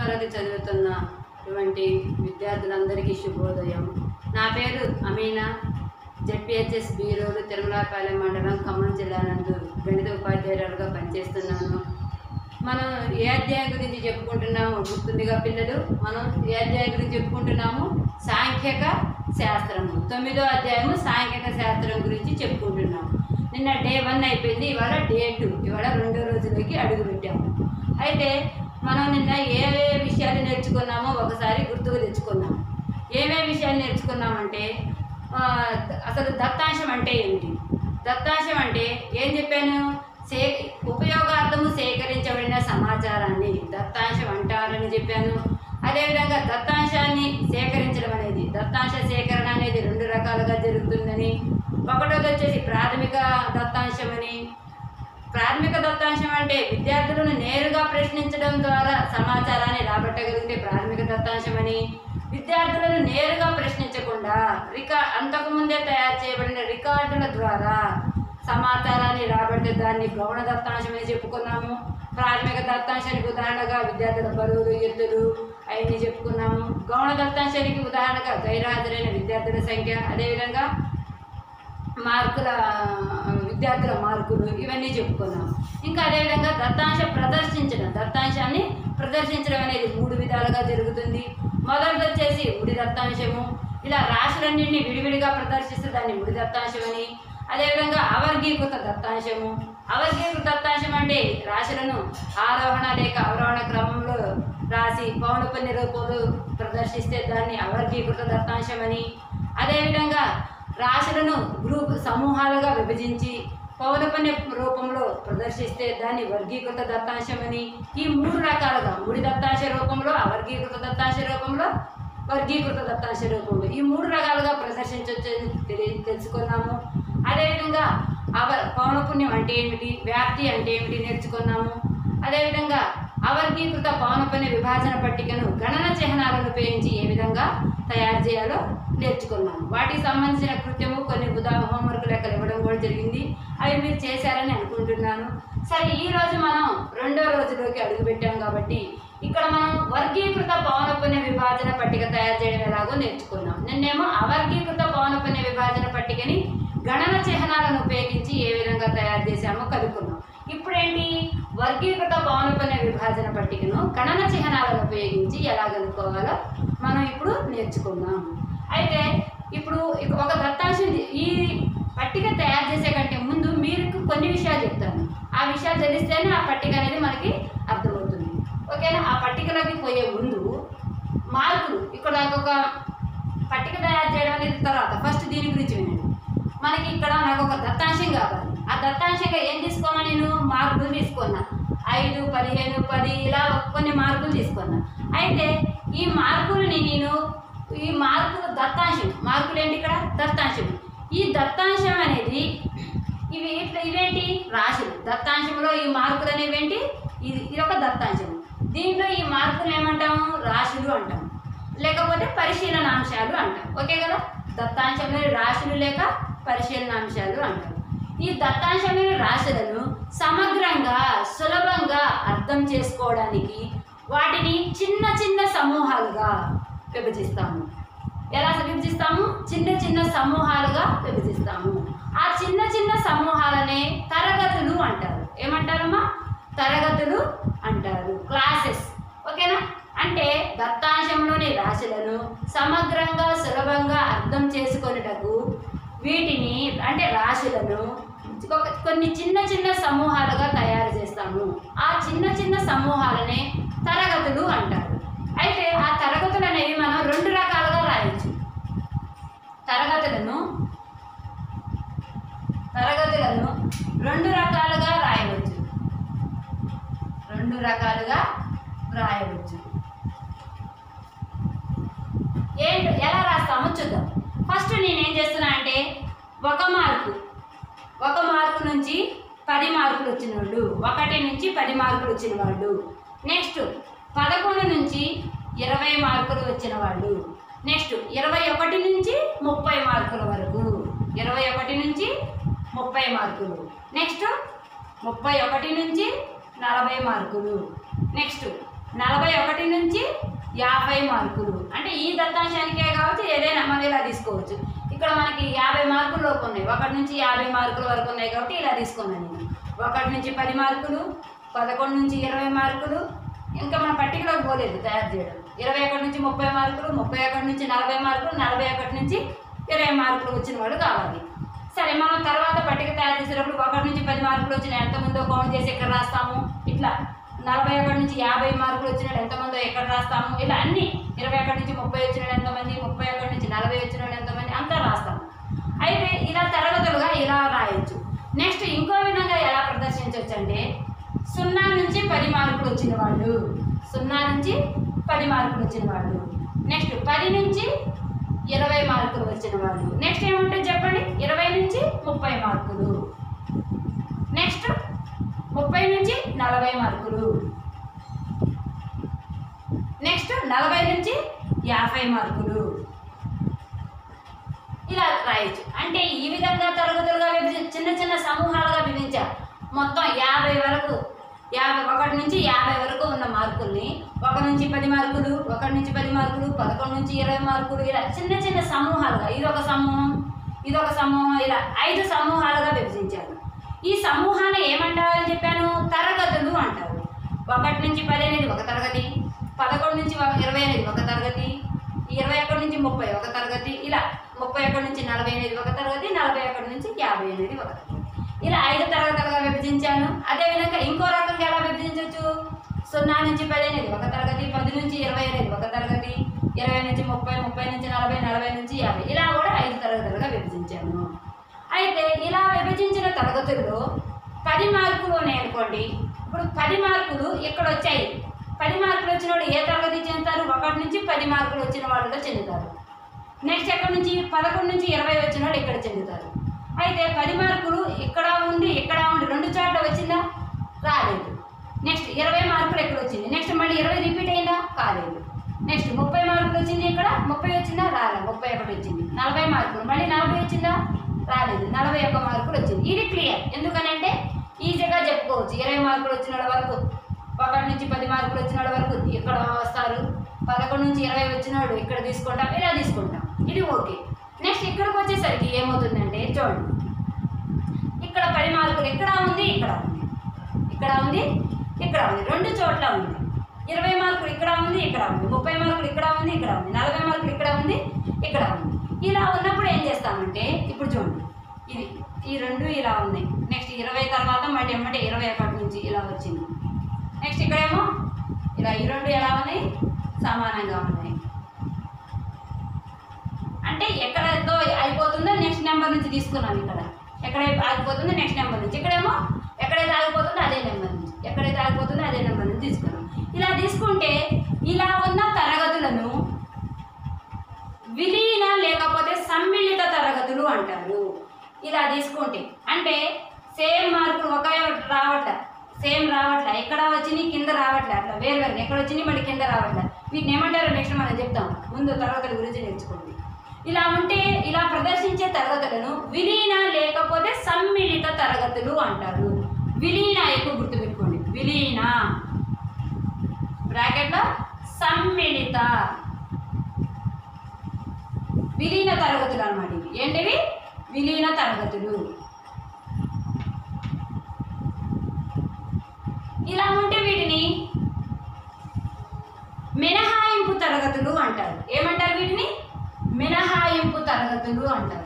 తరగతి చదువుతున్నటువంటి విద్యార్థులందరికీ శుభోదయం నా పేరు అమీనా జెడ్పిహెచ్ఎస్ బీరోలు తిరుమలపాలెం మండలం ఖమ్మం జిల్లా నందు గణిత ఉపాధ్యాయురాలుగా పనిచేస్తున్నాను మనం ఏ అధ్యాయం గురించి చెప్పుకుంటున్నాము గుర్తుందిగా పిల్లలు మనం ఏ అధ్యాయం గురించి చెప్పుకుంటున్నాము సాంఖ్యక శాస్త్రము తొమ్మిదో అధ్యాయము సాంఖ్యక శాస్త్రం గురించి చెప్పుకుంటున్నాము నిన్న డే వన్ అయిపోయింది ఇవాళ డే టూ ఇవాళ రెండో రోజులకి అడుగు పెట్టాము అయితే మనం నిన్న ఏ ఏ విషయాలు నేర్చుకున్నామో ఒకసారి గుర్తుకు తెచ్చుకున్నాం ఏమేమి విషయాలు నేర్చుకున్నామంటే ఆ, అసలు దత్తాంశం అంటే ఏమిటి దత్తాంశం అంటే ఏం చెప్పాను సే ఉపయోగార్థము సేకరించబడిన సమాచారాన్ని దత్తాంశం అంటారని చెప్పాను అదేవిధంగా దత్తాంశాన్ని సేకరించడం అనేది దత్తాంశ సేకరణ అనేది రెండు రకాలుగా జరుగుతుందని ఒకటోది వచ్చేసి ప్రాథమిక దత్తాంశం అని ప్రాథమిక దత్తాంశం అంటే విద్యార్థులను నేరుగా ప్రశ్నించడం ద్వారా సమాచారాన్ని రాబట్టగలిగితే ప్రాథమిక దత్తాంశం అని విద్యార్థులను నేరుగా ప్రశ్నించకుండా రికా అంతకుముందే తయారు చేయబడిన రికార్డుల ద్వారా సమాచారాన్ని రాబడితే దాన్ని గౌణ దత్తాంశం అని చెప్పుకున్నాము ప్రాథమిక దత్తాంశానికి ఉదాహరణగా విద్యార్థుల బరువులు ఎత్తులు అవన్నీ చెప్పుకున్నాము గౌణ దత్తాంశానికి ఉదాహరణగా గైర్హాజరైన విద్యార్థుల సంఖ్య అదేవిధంగా మార్కుల విద్యార్థుల మార్కులు ఇవన్నీ చెప్పుకున్నాం ఇంకా అదేవిధంగా దత్తాంశ ప్రదర్శించడం దత్తాంశాన్ని ప్రదర్శించడం అనేది మూడు విధాలుగా జరుగుతుంది మొదటిది వచ్చేసి ముడి దత్తాంశము ఇలా రాశులన్నింటినీ విడివిడిగా ప్రదర్శిస్తే దాన్ని ముడి దత్తాంశం అని అదేవిధంగా అవర్గీకృత దత్తాంశము అవర్గీకృత దత్తాంశం అంటే రాశులను ఆరోహణ లేక అవరోహణ క్రమంలో రాసి పౌనపుణ్య రూపంలో ప్రదర్శిస్తే దాన్ని అవర్గీకృత దత్తాంశం అని అదేవిధంగా రాశులను గ్రూప్ సమూహాలుగా విభజించి పౌనపుణ్య రూపంలో ప్రదర్శిస్తే దాన్ని వర్గీకృత దత్తాంశం అని ఈ మూడు రకాలుగా ముడి దత్తాంశ రూపంలో అవర్గీకృత దత్తాంశ రూపంలో వర్గీకృత దత్తాంశ రూపంలో ఈ మూడు రకాలుగా ప్రదర్శించవచ్చని తెలి- తెలుసుకున్నాము అదేవిధంగా అవ పౌనపుణ్యం అంటే ఏమిటి వ్యాప్తి అంటే ఏమిటి నేర్చుకున్నాము అదేవిధంగా అవర్గీకృత పౌనపుణ్య విభాజన పట్టికను గణన చిహ్నాలను ఉపయోగించి ఏ విధంగా తయారు చేయాలో నేర్చుకున్నాము వాటికి సంబంధించిన కృత్యము కొన్ని ఉదా హోంవర్క్ లెక్కలు ఇవ్వడం కూడా జరిగింది అవి మీరు చేశారని అనుకుంటున్నాను సరే ఈ రోజు మనం రెండో రోజులోకి అడుగుపెట్టాం కాబట్టి ఇక్కడ మనం వర్గీకృత పౌనపుణ్య విభాజన పట్టిక తయారు చేయడం ఎలాగో నేర్చుకున్నాం నిన్నేమో అవర్గీకృత పౌనపుణ్య విభాజన పట్టికని గణన చిహ్నాలను ఉపయోగించి ఏ విధంగా తయారు చేశామో కనుక్కున్నాం ఇప్పుడేంటి వర్గీకృత పౌనపుణ్య విభాజన పట్టికను గణన చిహ్నాలను ఉపయోగించి ఎలా కనుక్కోవాలో మనం ఇప్పుడు నేర్చుకుందాం అయితే ఇప్పుడు ఇక ఒక దత్తాంశం ఈ పట్టిక తయారు చేసే కంటే ముందు మీకు కొన్ని విషయాలు చెప్తాను ఆ విషయాలు తెలిస్తేనే ఆ పట్టిక అనేది మనకి అర్థమవుతుంది ఓకేనా ఆ పట్టికలోకి పోయే ముందు మార్కులు ఇక్కడ నాకు ఒక పట్టిక తయారు చేయడం అనేది తర్వాత ఫస్ట్ దీని గురించి వినండి మనకి ఇక్కడ నాకు ఒక దత్తాంశం కావాలి ఆ దత్తాంశంగా ఏం తీసుకోమా నేను మార్కులు తీసుకున్నా ఐదు పదిహేను పది ఇలా కొన్ని మార్కులు తీసుకున్నా అయితే ఈ మార్కుల్ని నేను ఈ మార్కులు దత్తాంశం మార్కులు ఏంటి ఇక్కడ దత్తాంశం ఈ దత్తాంశం అనేది ఇవి ఇట్లా ఇవేంటి రాశులు దత్తాంశంలో ఈ మార్కులు అనేవి ఏంటి ఇది ఇది ఒక దత్తాంశం దీంట్లో ఈ మార్కులు ఏమంటాము రాశులు అంటాం లేకపోతే పరిశీలనాంశాలు అంటాం ఓకే కదా దత్తాంశంలో రాశులు లేక పరిశీలనాంశాలు అంటాం ఈ దత్తాంశమైన రాశులను సమగ్రంగా సులభంగా అర్థం చేసుకోవడానికి వాటిని చిన్న చిన్న సమూహాలుగా విభజిస్తాము ఎలా విభజిస్తాము చిన్న చిన్న సమూహాలుగా విభజిస్తాము ఆ చిన్న చిన్న సమూహాలనే తరగతులు అంటారు ఏమంటారమ్మా తరగతులు అంటారు క్లాసెస్ ఓకేనా అంటే దత్తాంశంలోని రాశులను సమగ్రంగా సులభంగా అర్థం చేసుకొనుటకు వీటిని అంటే రాశులను ఒక- కొన్ని చిన్న చిన్న సమూహాలుగా తయారు చేస్తాము ఆ చిన్న చిన్న సమూహాలనే తరగతులు అంటారు అయితే ఆ తరగతులు అనేవి మనం రెండు రకాలుగా రాయొచ్చు తరగతులను తరగతులను రెండు రకాలుగా రాయవచ్చు రెండు రకాలుగా రాయవచ్చు ఏంటి ఎలా రాస్తామో చూద్దాం ఫస్ట్ నేనేం చేస్తున్నా అంటే ఒక మార్కు ఒక మార్కు నుంచి పది మార్కులు వచ్చిన వాళ్ళు ఒకటి నుంచి పది మార్కులు వచ్చిన వాళ్ళు నెక్స్ట్ పదకొండు నుంచి ఇరవై మార్కులు వచ్చిన వాళ్ళు నెక్స్ట్ ఇరవై ఒకటి నుంచి ముప్పై మార్కుల వరకు ఇరవై ఒకటి నుంచి ముప్పై మార్కులు నెక్స్ట్ ముప్పై ఒకటి నుంచి నలభై మార్కులు నెక్స్ట్ నలభై ఒకటి నుంచి యాభై మార్కులు అంటే ఈ దత్తాంశానికే కావచ్చు ఏదైనా మనం ఇలా తీసుకోవచ్చు ఇక్కడ మనకి యాభై మార్కులు లోపు ఉన్నాయి ఒకటి నుంచి యాభై మార్కుల వరకు ఉన్నాయి కాబట్టి ఇలా తీసుకున్నాను నేను ఒకటి నుంచి పది మార్కులు పదకొండు నుంచి ఇరవై మార్కులు ఇంకా మన పట్టికలోకి పోలేదు తయారు చేయడం ఇరవై ఒకటి నుంచి ముప్పై మార్కులు ముప్పై ఒకటి నుంచి నలభై మార్కులు నలభై ఒకటి నుంచి ఇరవై మార్కులు వచ్చిన వాడు కావాలి సరే మనం తర్వాత పట్టిక తయారు చేసేటప్పుడు ఒకటి నుంచి పది మార్కులు వచ్చిన ఎంతమందో కౌంట్ చేసి ఎక్కడ రాస్తాము ఇట్లా నలభై ఒకటి నుంచి యాభై మార్కులు వచ్చినాడు ఎంతమందో ఎక్కడ రాస్తాము ఇలా అన్ని ఇరవై ఒకటి నుంచి ముప్పై వచ్చినాడు ఎంతమంది ముప్పై ఒకటి నుంచి నలభై వచ్చినాడు ఎంతమంది అంతా రాస్తాము అయితే ఇలా తరగతులుగా ఇలా రాయొచ్చు నెక్స్ట్ ఇంకో విధంగా ఎలా ప్రదర్శించవచ్చు అంటే సున్నా నుంచి పది మార్కులు వచ్చిన వాళ్ళు సున్నా నుంచి పది మార్కులు వచ్చిన వాళ్ళు నెక్స్ట్ పది నుంచి ఇరవై మార్కులు వచ్చిన వాళ్ళు నెక్స్ట్ ఏముంటుంది చెప్పండి ఇరవై నుంచి ముప్పై మార్కులు నెక్స్ట్ ముప్పై నుంచి నలభై మార్కులు నెక్స్ట్ నలభై నుంచి యాభై మార్కులు ఇలా రాయొచ్చు అంటే ఈ విధంగా తరగతులుగా విభజి చిన్న చిన్న సమూహాలుగా విభజించారు మొత్తం యాభై వరకు యాభై ఒకటి నుంచి యాభై వరకు ఉన్న మార్కుల్ని ఒక నుంచి పది మార్కులు ఒకటి నుంచి పది మార్కులు పదకొండు నుంచి ఇరవై మార్కులు ఇలా చిన్న చిన్న సమూహాలుగా ఇదొక సమూహం ఇదొక సమూహం ఇలా ఐదు సమూహాలుగా విభజించారు ఈ సమూహాన్ని ఏమంటారని చెప్పాను తరగతులు అంటారు ఒకటి నుంచి పది అనేది ఒక తరగతి పదకొండు నుంచి ఒక- ఇరవై అనేది ఒక తరగతి ఇరవై ఒకటి నుంచి ముప్పై ఒక తరగతి ఇలా ముప్పై ఒకటి నుంచి నలభై అనేది ఒక తరగతి నలభై ఒకటి నుంచి యాభై అనేది ఒక తరగతి ఇలా ఐదు తరగతులుగా విభజించాను అదేవిధంగా ఇంకో రకంగా ఎలా విభజించవచ్చు సున్నా నుంచి పది అనేది ఒక తరగతి పది నుంచి ఇరవై అనేది ఒక తరగతి ఇరవై నుంచి ముప్పై ముప్పై నుంచి నలభై నలభై నుంచి యాభై ఇలా కూడా ఐదు తరగతులుగా విభజించాను అయితే ఇలా విభజించిన తరగతుల్లో పది మార్కులు ఉన్నాయి అనుకోండి ఇప్పుడు పది మార్కులు ఇక్కడ వచ్చాయి పది మార్కులు వచ్చిన వాళ్ళు ఏ తరగతి చెందుతారు ఒకటి నుంచి పది మార్కులు వచ్చిన వాళ్ళలో చెందుతారు నెక్స్ట్ ఎక్కడి నుంచి పదకొండు నుంచి ఇరవై వచ్చిన వాళ్ళు ఇక్కడ చెందుతారు అయితే పది మార్కులు ఇక్కడ ఉండి ఇక్కడ ఉండి రెండు చోట్ల వచ్చిందా రాలేదు నెక్స్ట్ ఇరవై మార్కులు ఎక్కడ వచ్చింది నెక్స్ట్ మళ్ళీ ఇరవై రిపీట్ అయిందా కాలేదు నెక్స్ట్ ముప్పై మార్కులు వచ్చింది ఇక్కడ ముప్పై వచ్చిందా రాలేదు ముప్పై ఒకటి వచ్చింది నలభై మార్కులు మళ్ళీ నలభై వచ్చిందా రాలేదు నలభై ఒక్క మార్కులు వచ్చింది ఇది క్లియర్ ఎందుకనంటే ఈజీగా చెప్పుకోవచ్చు ఇరవై మార్కులు వచ్చిన వాళ్ళ వరకు ఒకటి నుంచి పది మార్కులు వచ్చిన వాళ్ళ వరకు ఇక్కడ వస్తారు పదకొండు నుంచి ఇరవై వచ్చినాడు ఇక్కడ తీసుకుంటాం ఇలా తీసుకుంటాం ఇది ఓకే నెక్స్ట్ ఇక్కడికి వచ్చేసరికి ఏమవుతుందంటే చూడండి ఇక్కడ పది మార్కులు ఇక్కడ ఉంది ఇక్కడ ఉంది ఇక్కడ ఉంది ఇక్కడ ఉంది రెండు చోట్ల ఉంది ఇరవై మార్కులు ఇక్కడ ఉంది ఇక్కడ ఉంది ముప్పై మార్కులు ఇక్కడ ఉంది ఇక్కడ ఉంది నలభై మార్కులు ఇక్కడ ఉంది ఇక్కడ ఉంది ఇలా ఉన్నప్పుడు ఏం చేస్తామంటే ఇప్పుడు చూడండి ఇది ఈ రెండు ఇలా ఉన్నాయి నెక్స్ట్ ఇరవై తర్వాత మళ్ళీ ఎమ్మటే ఇరవై ఒకటి నుంచి ఇలా వచ్చింది నెక్స్ట్ ఇక్కడేమో ఇలా ఈ రెండు ఎలా ఉన్నాయి సమానంగా ఉన్నాయి అంటే ఎక్కడతో అయిపోతుందో నెక్స్ట్ నెంబర్ నుంచి తీసుకున్నాం ఇక్కడ ఎక్కడ ఆగిపోతుందో నెక్స్ట్ నెంబర్ నుంచి ఇక్కడేమో ఎక్కడైతే ఆగిపోతుందో అదే నెంబర్ నుంచి ఎక్కడైతే ఆగిపోతుందో అదే నెంబర్ నుంచి తీసుకున్నాం ఇలా తీసుకుంటే ఇలా ఉన్న తరగతులను విలీన లేకపోతే సమ్మిళిత తరగతులు అంటారు ఇలా తీసుకుంటే అంటే సేమ్ మార్కులు ఒకే రావట్లే సేమ్ రావట్లే ఎక్కడ వచ్చినాయి కింద రావట్లే అట్లా వేరు వేరు ఎక్కడ వచ్చినాయి మళ్ళీ కింద రావట్లే వీటిని ఏమంటారో నెక్స్ట్ మనం చెప్తాం ముందు తరగతుల గురించి నేర్చుకోండి ఇలా ఉంటే ఇలా ప్రదర్శించే తరగతులను విలీన లేకపోతే సమ్మిళిత తరగతులు అంటారు విలీన ఎక్కువ గుర్తుపెట్టుకోండి విలీన బ్రాకెట్లో సమ్మిళిత విలీన తరగతులు అన్నమాట ఇవి ఏంటివి విలీన తరగతులు ఇలా ఉంటే వీటిని మినహాయింపు తరగతులు అంటారు ఏమంటారు వీటిని మినహాయింపు తరగతులు అంటారు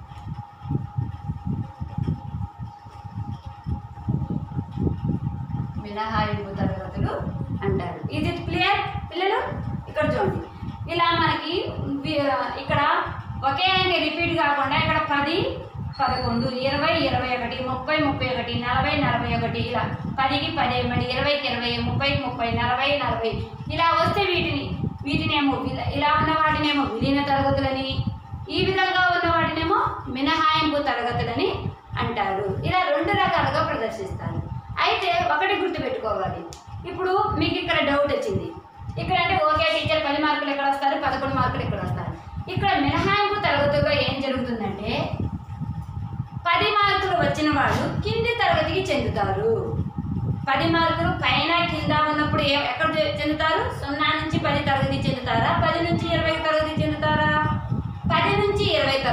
మినహాయింపు తరగతులు అంటారు ఇది క్లియర్ పిల్లలు ఇక్కడ చూడండి ఇలా మనకి వి- ఇక్కడ ఒకే అంకె రిపీట్ కాకుండా ఇక్కడ పది పదకొండు ఇరవై ఇరవై ఒకటి ముప్పై ముప్పై ఒకటి నలభై నలభై ఒకటి ఇలా పదికి పది మళ్ళీ ఇరవైకి ఇరవై ముప్పైకి ముప్పై నలభై నలభై ఇలా వస్తే వీటిని వీటినేమో విల- ఇలా ఉన్న వాటినేమో విలీన తరగతులని ఈ విధంగా ఉన్న వాటినేమో మినహాయింపు తరగతులని అంటారు ఇలా రెండు రకాలుగా ప్రదర్శిస్తారు అయితే ఒకటి గుర్తుపెట్టుకోవాలి ఇప్పుడు మీకు ఇక్కడ డౌట్ వచ్చింది ఇక్కడ అంటే ఓకే టీచర్ పది మార్కులు ఎక్కడ వస్తారు పదకొండు మార్కులు ఎక్కడ వస్తారు ఇక్కడ మినహాయింపు తరగతుల్లో ఏం జరుగుతుందంటే పది మార్కులు వచ్చిన వాళ్ళు కింది తరగతికి చెందుతారు పది మార్కులు పైన కింద ఉన్నప్పుడు ఏ ఎక్కడ చె- చెందుతారు సున్నా నుంచి పది తరగతి చెందు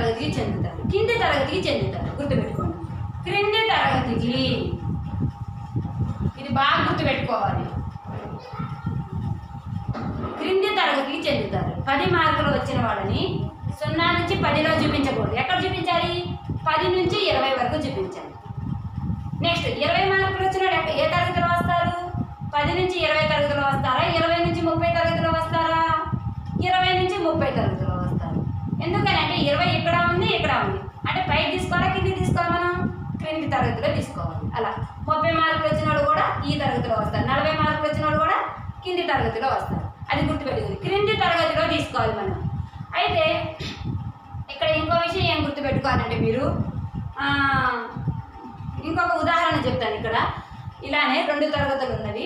తరగతికి చెందుతారు కింది తరగతికి చెందుతారు గుర్తుపెట్టుకోండి క్రింది తరగతికి ఇది బాగా గుర్తుపెట్టుకోవాలి క్రింది తరగతికి చెందుతారు పది మార్కులు వచ్చిన వాళ్ళని సున్నా నుంచి పదిలో చూపించకూడదు ఎక్కడ చూపించాలి పది నుంచి ఇరవై వరకు చూపించాలి నెక్స్ట్ ఇరవై మార్కులు వచ్చిన వాడు ఎక్క- ఏ తరగతిలో వస్తారు పది నుంచి ఇరవై తరగతిలో వస్తారా ఇరవై నుంచి ముప్పై తరగతిలో వస్తారా ఇరవై నుంచి ముప్పై తరగతిలో వస్తారు ఎందుకని అంటే ఇరవై ఇక్కడ ఉంది ఇక్కడ ఉంది అంటే పై తీసుకోవాలా కింది తీసుకోవాలి మనం క్రింది తరగతిలో తీసుకోవాలి అలా ముప్పై మార్కులు వచ్చిన వాడు కూడా ఈ తరగతిలో వస్తారు నలభై మార్కులు వచ్చిన వాడు కూడా కింది తరగతిలో వస్తారు అది గుర్తుపెట్టుకుంది క్రింది తరగతిలో తీసుకోవాలి మనం అయితే ఇక్కడ ఇంకో విషయం ఏం గుర్తుపెట్టుకోవాలంటే మీరు ఆ, ఇంకొక ఉదాహరణ చెప్తాను ఇక్కడ ఇలానే రెండు తరగతులు ఉన్నవి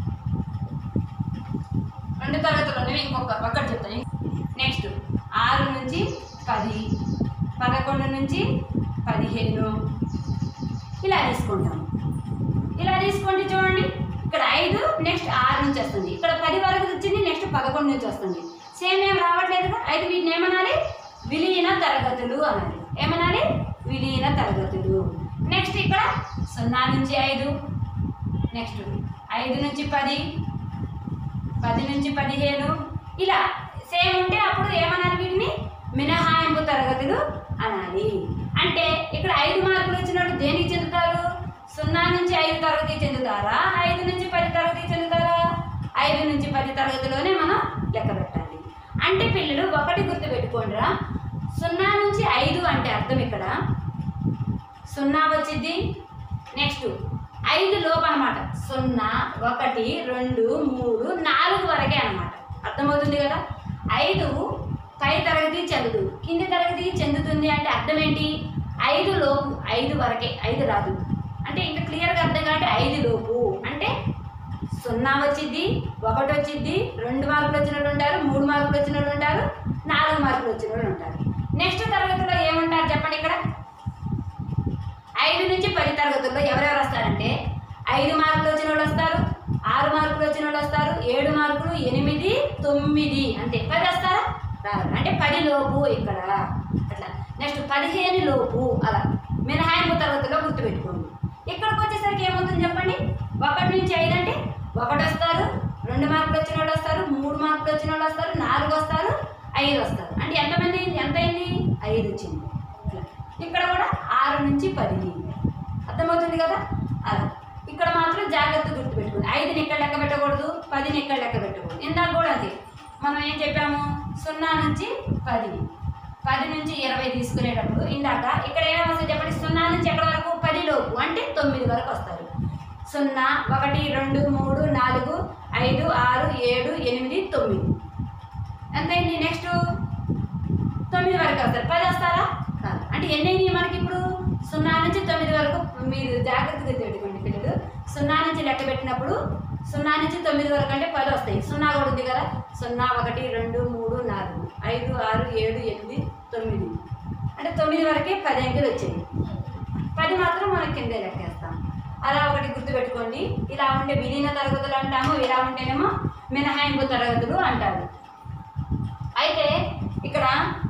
రెండు తరగతులు ఉన్నవి ఇంకొక పక్కన చెప్తాను నెక్స్ట్ ఆరు నుంచి పది పదకొండు నుంచి పదిహేను ఇలా తీసుకుంటాం ఇలా తీసుకోండి చూడండి ఇక్కడ ఐదు నెక్స్ట్ ఆరు నుంచి వస్తుంది ఇక్కడ పది వరకు వచ్చింది నెక్స్ట్ పదకొండు నుంచి వస్తుంది సేమ్ ఏం రావట్లేదు కదా అయితే వీటిని ఏమనాలి విలీన తరగతులు అనాలి ఏమనాలి విలీన తరగతులు నెక్స్ట్ ఇక్కడ సున్నా నుంచి ఐదు నెక్స్ట్ ఐదు నుంచి పది పది నుంచి పదిహేను ఇలా సేమ్ ఉంటే అప్పుడు ఏమనాలి వీటిని మినహాయింపు తరగతులు అనాలి అంటే ఇక్కడ ఐదు మార్కులు వచ్చినట్టు దేనికి చెందుతారు సున్నా నుంచి ఐదు తరగతి చెందుతారా ఐదు నుంచి పది తరగతి చెందుతారా ఐదు నుంచి పది తరగతిలోనే మనం లెక్క పెట్టాలి అంటే పిల్లలు ఒకటి గుర్తు పెట్టుకోండిరా సున్నా నుంచి ఐదు అంటే అర్థం ఇక్కడ సున్నా వచ్చింది నెక్స్ట్ ఐదు లోపు అనమాట సున్నా ఒకటి రెండు మూడు నాలుగు వరకే అనమాట అర్థమవుతుంది కదా ఐదు పై తరగతి చెందదు కింది తరగతి చెందుతుంది అంటే అర్థం ఏంటి ఐదు లోపు ఐదు వరకే ఐదు రాదు అంటే ఇంకా క్లియర్గా అర్థం కావాలంటే ఐదు లోపు అంటే సున్నా వచ్చింది ఒకటి వచ్చింది రెండు మార్కులు వచ్చిన వాళ్ళు ఉంటారు మూడు మార్కులు వచ్చిన వాళ్ళు ఉంటారు నాలుగు మార్కులు వచ్చిన వాళ్ళు ఉంటారు నెక్స్ట్ తరగతిలో ఏముంటారు చెప్పండి ఇక్కడ ఐదు నుంచి పది తరగతుల్లో ఎవరెవరు వస్తారంటే ఐదు మార్కులు వచ్చిన వాళ్ళు వస్తారు ఆరు మార్కులు వచ్చిన వాళ్ళు వస్తారు ఏడు మార్కులు ఎనిమిది తొమ్మిది అంతే పది వస్తారా రారు అంటే పది లోపు ఇక్కడ అట్లా నెక్స్ట్ పదిహేను లోపు అలా మినహాయింపు తరగతిలో గుర్తుపెట్టుకోండి ఇక్కడికి వచ్చేసరికి ఏమవుతుంది చెప్పండి ఒకటి నుంచి ఐదు అంటే ఒకటి వస్తారు రెండు మార్కులు వచ్చిన వాళ్ళు వస్తారు మూడు మార్కులు వచ్చిన వాళ్ళు వస్తారు నాలుగు వస్తారు ఐదు వస్తారు అంటే ఎంతమంది ఎంత అయింది ఐదు వచ్చింది ఇట్లా. ఇక్కడ కూడా ఆరు నుంచి పది అర్థమవుతుంది కదా అలా ఇక్కడ మాత్రం జాగ్రత్త గుర్తుపెట్టుకోండి ఐదుని ఇక్కడ లెక్క పెట్టకూడదు పదిని ఇక్కడ లెక్క పెట్టకూడదు ఇందాక కూడా అంతే మనం ఏం చెప్పాము సున్నా నుంచి పది పది నుంచి ఇరవై తీసుకునేటప్పుడు ఇందాక ఇక్కడ ఏమొస్తుంది చెప్పండి సున్నా నుంచి ఎక్కడ వరకు పది లోపు అంటే తొమ్మిది వరకు వస్తారు సున్నా ఒకటి రెండు మూడు నాలుగు ఐదు ఆరు ఏడు ఎనిమిది తొమ్మిది ఎంతైంది నెక్స్ట్ తొమ్మిది వరకు వస్తారు పది వస్తారా కాదు అంటే ఎన్ని అయినాయి మనకి ఇప్పుడు సున్నా నుంచి తొమ్మిది వరకు మీరు జాగ్రత్తగా పెట్టుకోండి పిల్లలు సున్నా నుంచి లెక్క పెట్టినప్పుడు సున్నా నుంచి తొమ్మిది వరకు అంటే పది వస్తాయి సున్నా కూడా ఉంది కదా సున్నా ఒకటి రెండు మూడు నాలుగు ఐదు ఆరు ఏడు ఎనిమిది తొమ్మిది అంటే తొమ్మిది వరకే పది అంకెలు వచ్చాయి పది మాత్రం మనం కిందే లెక్కేస్తాం అలా ఒకటి గుర్తుపెట్టుకోండి ఇలా ఉంటే విలీన తరగతులు అంటాము ఇలా ఉంటేనేమో మినహాయింపు తరగతులు అంటారు అయితే ఇక్కడ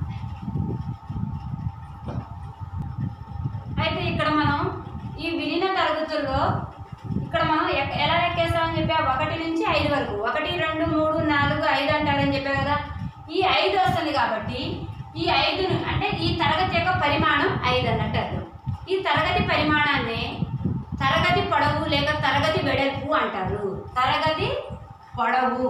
అయితే ఇక్కడ మనం ఈ విలీన తరగతుల్లో ఇక్కడ మనం ఎక్- ఎలా లెక్కేస్తామని చెప్పా ఒకటి నుంచి ఐదు వరకు ఒకటి రెండు మూడు నాలుగు ఐదు అంటారని చెప్పా కదా ఈ ఐదు వస్తుంది కాబట్టి ఈ ఐదును అంటే ఈ తరగతి యొక్క పరిమాణం ఐదు అన్నట్టు అర్థం ఈ తరగతి పరిమాణాన్ని తరగతి పొడవు లేక తరగతి వెడల్పు అంటారు తరగతి పొడవు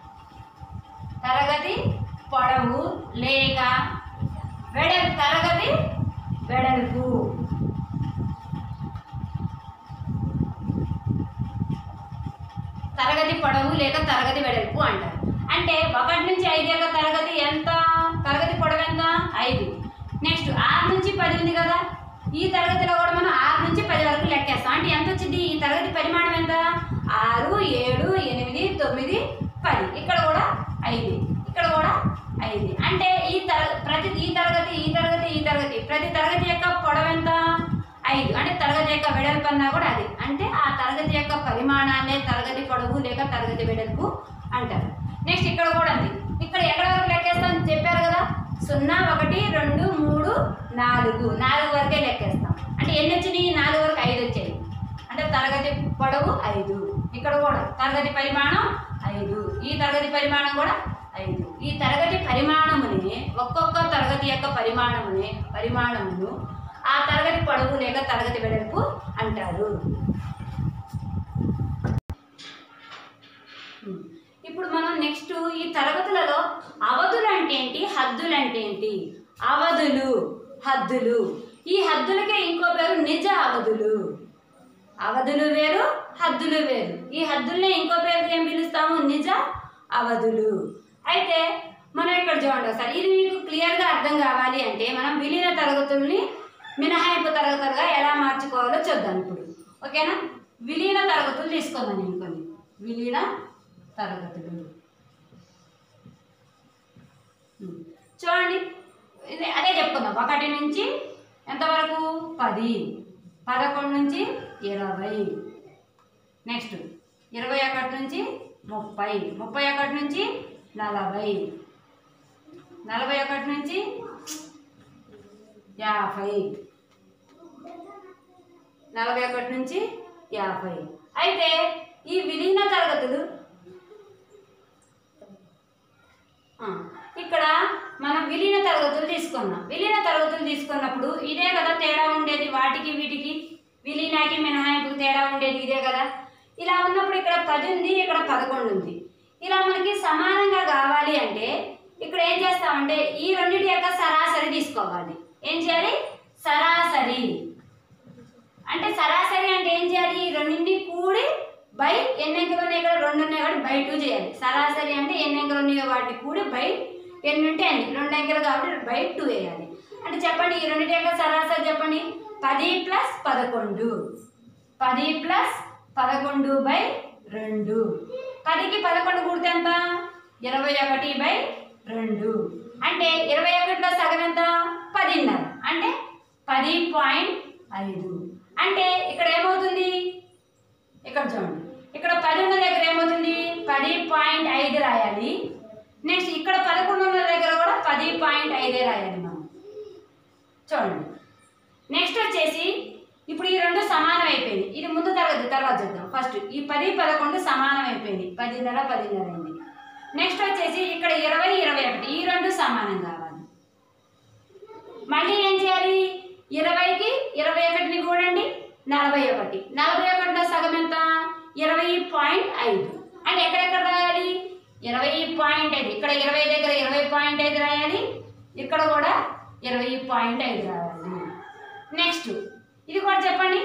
తరగతి పొడవు లేక వెడల్పు తరగతి వెడల్పు తరగతి పొడవు లేక తరగతి వెడల్పు అంటారు అంటే ఒకటి నుంచి ఐదు యొక్క తరగతి ఎంత తరగతి పొడవు ఎంత ఐదు నెక్స్ట్ ఆరు నుంచి పది ఉంది కదా ఈ తరగతిలో కూడా మనం ఆరు నుంచి పది వరకు లెక్కేస్తాం అంటే ఎంత వచ్చింది ఈ తరగతి పరిమాణం ఎంత ఆరు ఏడు ఎనిమిది తొమ్మిది పది ఇక్కడ కూడా ఐదు ఇక్కడ కూడా ఐదు అంటే ఈ తర ప్రతి ఈ తరగతి ఈ తరగతి ఈ తరగతి ప్రతి తరగతి యొక్క పొడవు ఎంత ఐదు అంటే తరగతి యొక్క వెడల్పు అన్నా కూడా అది అంటే ఆ తరగతి యొక్క పరిమాణాన్నే తరగతి పొడవు లేక తరగతి వెడల్పు అంటారు నెక్స్ట్ ఇక్కడ కూడా ఉంది ఇక్కడ ఎక్కడ వరకు లెక్కేస్తాం చెప్పారు కదా సున్నా ఒకటి రెండు మూడు నాలుగు నాలుగు వరకే లెక్కేస్తాం అంటే ఎన్ని వచ్చినాయి నాలుగు వరకు ఐదు వచ్చాయి అంటే తరగతి పొడవు ఐదు ఇక్కడ కూడా తరగతి పరిమాణం ఐదు ఈ తరగతి పరిమాణం కూడా ఐదు ఈ తరగతి పరిమాణముని ఒక్కొక్క తరగతి యొక్క పరిమాణముని పరిమాణమును ఆ తరగతి పొడవు లేక తరగతి వెడల్పు అంటారు ఉమ్. ఇప్పుడు మనం నెక్స్ట్ ఈ తరగతులలో అవధులు అంటే ఏంటి హద్దులు అంటే ఏంటి అవధులు హద్దులు ఈ హద్దులకే ఇంకో పేరు నిజ అవధులు అవధులు వేరు హద్దులు వేరు ఈ హద్దుల్ని ఇంకో పేరు ఏం పిలుస్తాము నిజ అవధులు అయితే మనం ఇక్కడ చూడండి ఒకసారి ఇది మీకు క్లియర్గా అర్థం కావాలి అంటే మనం విలీన తరగతుల్ని మినహాయింపు తరగతులుగా ఎలా మార్చుకోవాలో చూద్దాం ఇప్పుడు ఓకేనా విలీన తరగతులు తీసుకుందాం నేను కొన్ని విలీన తరగతులు ఉమ్. చూడండి ఇది అదే చెప్పుకుందాం ఒకటి నుంచి ఎంతవరకు పది పదకొండు నుంచి ఇరవై నెక్స్ట్ ఇరవై ఒకటి నుంచి ముప్పై ముప్పై ఒకటి నుంచి నలభై నలభై ఒకటి నుంచి యాభై నలభై ఒకటి నుంచి యాభై అయితే ఈ విలీన తరగతులు ఆ, ఇక్కడ మనం విలీన తరగతులు తీసుకున్నాం విలీన తరగతులు తీసుకున్నప్పుడు ఇదే కదా తేడా ఉండేది వాటికి వీటికి విలీనాకి మినహాయింపుకి తేడా ఉండేది ఇదే కదా ఇలా ఉన్నప్పుడు ఇక్కడ పది ఉంది ఇక్కడ పదకొండు ఉంది ఇలా మనకి సమానంగా కావాలి అంటే ఇక్కడ ఏం చేస్తామంటే ఈ రెండింటి యొక్క సరాసరి తీసుకోవాలి ఏం చేయాలి సరాసరి అంటే సరాసరి అంటే ఏం చేయాలి ఈ రెండింటిని కూడి బై ఎన్ని అంకెలు ఉన్నాయి ఇక్కడ రెండు ఉన్నాయి కాబట్టి బై టూ చేయాలి సరాసరి అంటే ఎన్ని అంకెలు ఉన్నాయో వాటిని కూడి బై ఎన్ని ఉంటే అన్ని రెండు అంకెలు కాబట్టి బై టూ వేయాలి అంటే చెప్పండి ఈ రెండింటి యొక్క సరాసరి చెప్పండి పది ప్లస్ పదకొండు పది ప్లస్ పదకొండు బై రెండు పదికి పదకొండు కూడితే ఎంత ఇరవై ఒకటి బై రెండు అంటే ఇరవై ఒకటిలో సగం ఎంత పదిన్నర అంటే పది పాయింట్ ఐదు అంటే ఇక్కడ ఏమవుతుంది ఇక్కడ చూడండి ఇక్కడ పది ఉన్న దగ్గర ఏమవుతుంది పది పాయింట్ ఐదు రాయాలి నెక్స్ట్ ఇక్కడ పదకొండు ఉన్న దగ్గర కూడా పది పాయింట్ ఐదే రాయాలి మనం చూడండి నెక్స్ట్ వచ్చేసి ఇప్పుడు ఈ రెండు సమానం అయిపోయింది ఇది ముందు తరగతి తర్వాత చూద్దాం ఫస్ట్ ఈ పది పదకొండు సమానం అయిపోయింది పదిన్నర పదిన్నర అయింది నెక్స్ట్ వచ్చేసి ఇక్కడ ఇరవై ఇరవై ఒకటి ఈ రెండు సమానం కావాలి మళ్ళీ ఏం చేయాలి ఇరవైకి ఇరవై ఒకటిని కూడండి నలభై ఒకటి నలభై ఒకటిలో సగం ఎంత ఇరవై పాయింట్ ఐదు అంటే ఎక్కడెక్కడ రాయాలి ఇరవై పాయింట్ ఐదు ఇక్కడ ఇరవై దగ్గర ఇరవై పాయింట్ ఐదు రాయాలి ఇక్కడ కూడా ఇరవై పాయింట్ ఐదు రాయాలి నెక్స్ట్ ఇది కూడా చెప్పండి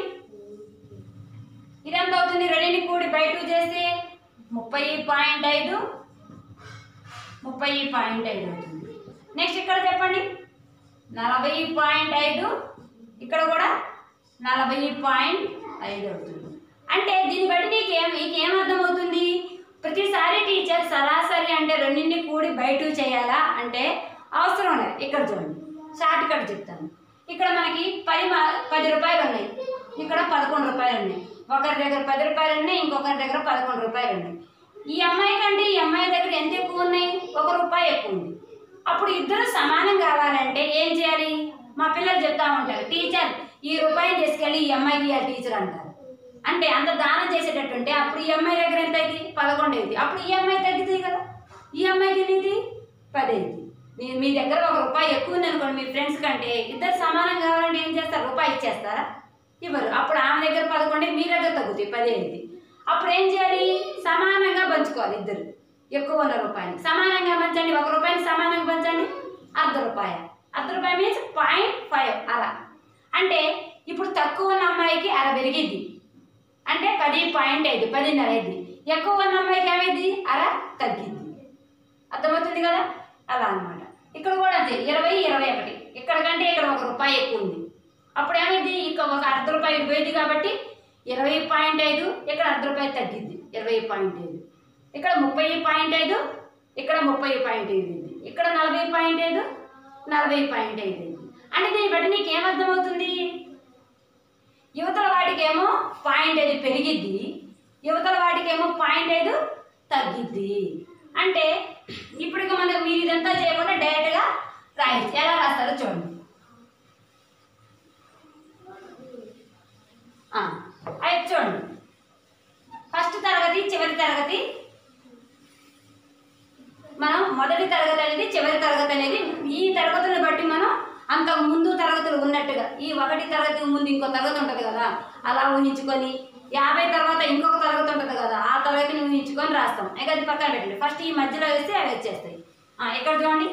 ఇది ఎంత అవుతుంది రెండింటిని కూడి బై టూ చేస్తే ముప్పై పాయింట్ ఐదు ముప్పై పాయింట్ ఐదు అవుతుంది నెక్స్ట్ ఇక్కడ చెప్పండి నలభై పాయింట్ ఐదు ఇక్కడ కూడా నలభై పాయింట్ ఐదు అవుతుంది అంటే దీన్ని బట్టి నీకు ఏం నీకేం అర్థమవుతుంది ప్రతిసారి టీచర్ సరాసరి అంటే రెండింటిని కూడి బయట చేయాలా అంటే అవసరం లేదు ఇక్కడ చూడండి షార్ట్ కట్ చెప్తాను ఇక్కడ మనకి పది మా పది రూపాయలు ఉన్నాయి ఇక్కడ పదకొండు రూపాయలు ఉన్నాయి ఒకరి దగ్గర పది రూపాయలు ఉన్నాయి ఇంకొకరి దగ్గర పదకొండు రూపాయలు ఉన్నాయి ఈ అమ్మాయి కంటే ఈ అమ్మాయి దగ్గర ఎంత ఎక్కువ ఉన్నాయి ఒక రూపాయి ఎక్కువ ఉంది అప్పుడు ఇద్దరు సమానం కావాలంటే ఏం చేయాలి మా పిల్లలు చెప్తా ఉంటారు టీచర్ ఈ రూపాయిని తీసుకెళ్ళి ఈ అమ్మాయికి ఆ టీచర్ అంటారు అంటే అంత దానం చేసేటట్టుంటే అప్పుడు ఈ అమ్మాయి దగ్గర ఎంత అయింది పదకొండు అయింది అప్పుడు ఈ అమ్మాయి తగ్గుతుంది కదా ఈ అమ్మాయికి ఎన్నిది పది అయింది మీ మీ దగ్గర ఒక రూపాయి ఎక్కువ ఉంది అనుకోండి మీ ఫ్రెండ్స్ కంటే ఇద్దరు సమానం కావాలంటే ఏం చేస్తారు రూపాయి ఇచ్చేస్తారా ఇవ్వరు అప్పుడు ఆమె దగ్గర పదకొండు మీ దగ్గర తగ్గుతాయి పది అయింది అప్పుడు ఏం చేయాలి సమానంగా పంచుకోవాలి ఇద్దరు ఎక్కువ ఉన్న రూపాయలు సమానంగా పంచండి ఒక రూపాయని సమానంగా పంచండి అర్ధ రూపాయ అర్ధ రూపాయ మీన్స్ పాయింట్ ఫైవ్ అలా అంటే ఇప్పుడు తక్కువ ఉన్న అమ్మాయికి అర పెరిగిద్ది అంటే పది పాయింట్ ఐదు పదిన్నర అయింది ఎక్కువ ఉన్న అమ్మాయికి ఏమైంది అర తగ్గిద్ది అర్థమవుతుంది కదా అలా అన్నమాట ఇక్కడ కూడా అంతే ఇరవై ఇరవై ఒకటి ఇక్కడ కంటే ఇక్కడ ఒక రూపాయి ఎక్కువ ఉంది అప్పుడు ఏమైంది ఇక ఒక అర్ధ రూపాయి పోయింది కాబట్టి ఇరవై పాయింట్ ఐదు ఇక్కడ అర్ధ రూపాయి తగ్గిద్ది ఇరవై పాయింట్ ఐదు ఇక్కడ ముప్పై పాయింట్ ఐదు ఇక్కడ ముప్పై పాయింట్ ఐదు ఉంది ఇక్కడ నలభై పాయింట్ ఐదు నలభై పాయింట్ ఐదు ఉంది అంటే దీన్ని బట్టి నీకు ఏమర్థమవుతుంది యువతల వాటికేమో పాయింట్ ఐదు పెరిగిద్ది యువతల వాటికేమో పాయింట్ ఐదు తగ్గిద్ది అంటే ఇప్పుడు ఇక మనం మీరు ఇదంతా చేయకుండా డైరెక్ట్గా రాయొచ్చు ఎలా రాస్తారో చూడండి ఆ, అయితే చూడండి ఫస్ట్ తరగతి చివరి తరగతి మనం మొదటి తరగతి అనేది చివరి తరగతి అనేది ఈ తరగతులను బట్టి మనం అంత ముందు తరగతులు ఉన్నట్టుగా ఈ ఒకటి తరగతి ముందు ఇంకో తరగతి ఉంటుంది కదా అలా ఊహించుకొని యాభై తర్వాత ఇంకొక తరగతి ఉంటుంది కదా ఆ తరగతిని ఊహించుకొని రాస్తాం ఇక అది పక్కన పెట్టండి ఫస్ట్ ఈ మధ్యలో వేస్తే అవి వచ్చేస్తాయి ఆ, ఇక్కడ చూడండి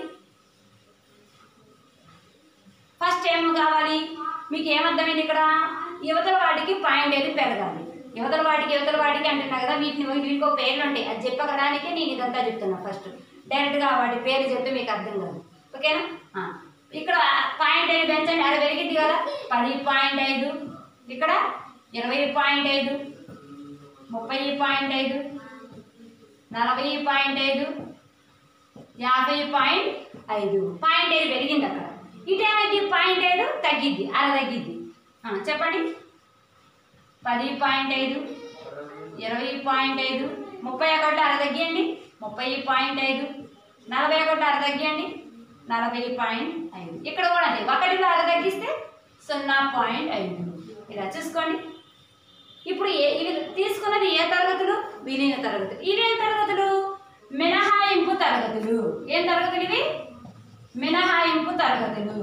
ఫస్ట్ ఏం కావాలి మీకు ఏమర్థమైంది ఇక్కడ యువతల వాటికి పాయింట్ ఏది పెరగాలి యువతల వాటికి యువతల వాటికి అంటున్నా కదా వీటిని వీటికి ఒక పేర్లు ఉంటాయి అది చెప్పకడానికే నేను ఇదంతా చెప్తున్నా ఫస్ట్ డైరెక్ట్గా వాటి పేరు చెప్తే మీకు అర్థం కాదు ఓకేనా ఆ, ఇక్కడ పాయింట్ ఐదు పెంచండి అది పెరిగింది కదా పది పాయింట్ ఐదు ఇక్కడ ఇరవై పాయింట్ ఐదు ముప్పై పాయింట్ ఐదు నలభై పాయింట్ ఐదు యాభై పాయింట్ ఐదు పాయింట్ ఐదు పెరిగింది అక్కడ ఇటేమైంది పాయింట్ ఐదు తగ్గిద్ది అలా తగ్గిద్ది ఆ, చెప్పండి పది పాయింట్ ఐదు ఇరవై పాయింట్ ఐదు ముప్పై ఒకటి అర తగ్గియండి ముప్పై పాయింట్ ఐదు నలభై ఒకటి అర తగ్గియండి నలభై పాయింట్ ఐదు ఇక్కడ కూడా అదే ఒకటిలో అర తగ్గిస్తే సున్నా పాయింట్ ఐదు ఇలా చూసుకోండి ఇప్పుడు ఏ ఇవి తీసుకున్నది ఏ తరగతులు విలీన తరగతులు ఇవేం తరగతులు మినహాయింపు తరగతులు ఏం తరగతులు ఇవి మినహాయింపు తరగతులు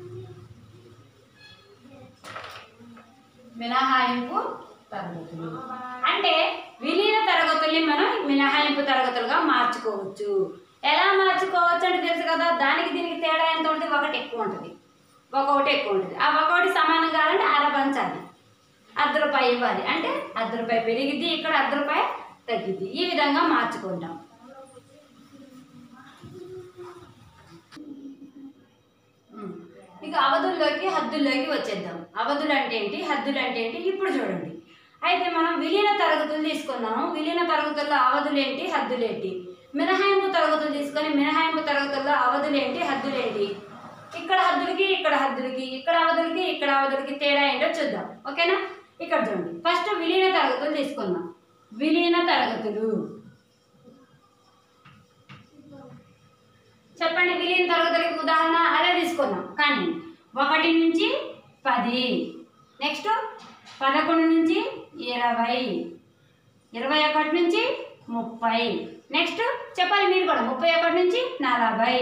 మినహాయింపు తరగతులు అంటే విలీన తరగతుల్ని మనం మినహాయింపు తరగతులుగా మార్చుకోవచ్చు ఎలా మార్చుకోవచ్చు అంటే తెలుసు కదా దానికి దీనికి తేడా ఎంత ఉంటుంది ఒకటి ఎక్కువ ఉంటుంది ఒక్కొక్కటి ఎక్కువ ఉంటుంది ఆ ఒక్కొక్కటి సమానం కావాలంటే అర పంచాలి అర్ధ రూపాయి ఇవ్వాలి అంటే అర్ధ రూపాయి పెరిగిద్ది ఇక్కడ అర్ధ రూపాయి తగ్గిద్ది ఈ విధంగా మార్చుకుంటాం ఉమ్. ఇక అవధుల్లోకి హద్దుల్లోకి వచ్చేద్దాం అవధులు అంటే ఏంటి హద్దులు అంటే ఏంటి ఇప్పుడు చూడండి అయితే మనం విలీన తరగతులు తీసుకున్నాము విలీన తరగతుల్లో అవధులు ఏంటి హద్దులు ఏంటి మినహాయింపు తరగతులు తీసుకొని మినహాయింపు తరగతుల్లో అవధులు ఏంటి హద్దులు ఏంటి ఇక్కడ హద్దులకి ఇక్కడ హద్దులకి ఇక్కడ అవధులకి ఇక్కడ అవధులకి తేడా ఏంటో చూద్దాం ఓకేనా ఇక్కడ చూడండి ఫస్ట్ విలీన తరగతులు తీసుకుందాం విలీన తరగతులు చెప్పండి విలీన తరగతులకి ఉదాహరణ అదే తీసుకున్నాం కానీ ఒకటి నుంచి పది నెక్స్ట్ పదకొండు నుంచి ఇరవై ఇరవై ఒకటి నుంచి ముప్పై నెక్స్ట్ చెప్పాలి మీరు కూడా ముప్పై ఒకటి నుంచి నలభై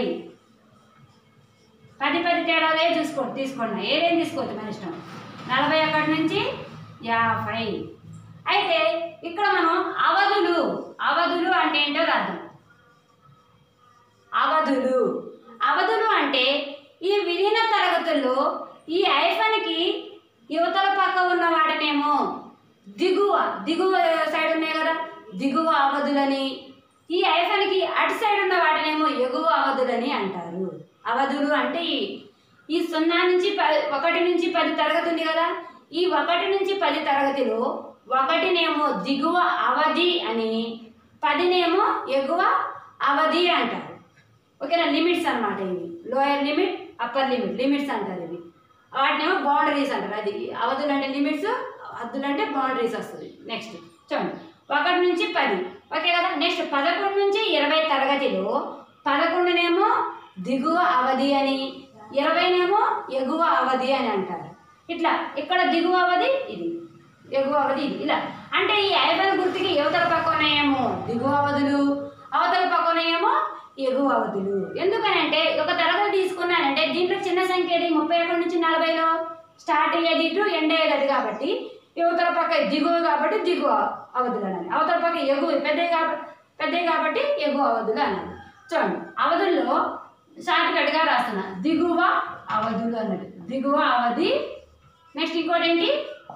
పది పది తేడాలే చూసుకోండి తీసుకోండి ఏదేం తీసుకోవచ్చు మన ఇష్టం నలభై ఒకటి నుంచి యాభై అయితే ఇక్కడ మనం అవధులు అవధులు అంటే ఏంటో రాద్దాం అవధులు అవధులు అంటే ఈ విలీన తరగతుల్లో ఈ ఐఫన్కి యువతల పక్క ఉన్న వాటినేమో దిగువ దిగువ సైడ్ ఉన్నాయి కదా దిగువ అవధులని ఈ ఐఫన్కి అటు సైడ్ ఉన్న వాటినేమో ఎగువ అవధులని అంటారు అవధులు అంటే ఈ ఈ సున్నా నుంచి పది ఒకటి నుంచి పది తరగతి ఉంది కదా ఈ ఒకటి నుంచి పది తరగతిలో ఒకటినేమో దిగువ అవధి అని పదినేమో ఎగువ అవధి అంటారు ఓకేనా లిమిట్స్ అన్నమాట ఇవి lower limit upper limit limits అంటారు ఇవి వాటినేమో బౌండరీస్ అంటారు అది అవధులు అంటే లిమిట్స్ హద్దులు అంటే బౌండరీస్ వస్తుంది నెక్స్ట్ చూడండి ఒకటి నుంచి పది ఓకే కదా నెక్స్ట్ పదకొండు నుంచి ఇరవై తరగతిలో పదకొండునేమో దిగువ అవధి అని ఇరవైనేమో ఎగువ అవధి అని అంటారు ఇట్లా ఇక్కడ దిగువ అవధి ఇది ఎగువ అవధి ఇది ఇలా అంటే ఈ ఐబల్ గుర్తుకి యువతల పక్కన ఏమో దిగువ అవధులు అవతల పక్కన ఏమో ఎగువ అవధులు ఎందుకనంటే ఒక తరగతి తీసుకున్నానంటే దీంట్లో చిన్న సంఖ్య ఏది ముప్పై ఒకటి నుంచి నలభైలో స్టార్ట్ అయ్యేది ఇటు ఎండ్ అయ్యేది అది కాబట్టి యువతల పక్క దిగువ కాబట్టి దిగువ అవధులు అనాలి అవతల పక్క ఎగువ పెద్దవి కాబట్టి పెద్దవి కాబట్టి ఎగువ అవధులు అనాలి చూడండి అవధుల్లో షార్ట్ కట్గా రాస్తున్నా దిగువ అవధులు అన్నట్టు దిగువ అవధి నెక్స్ట్ ఇంకోటి ఏంటి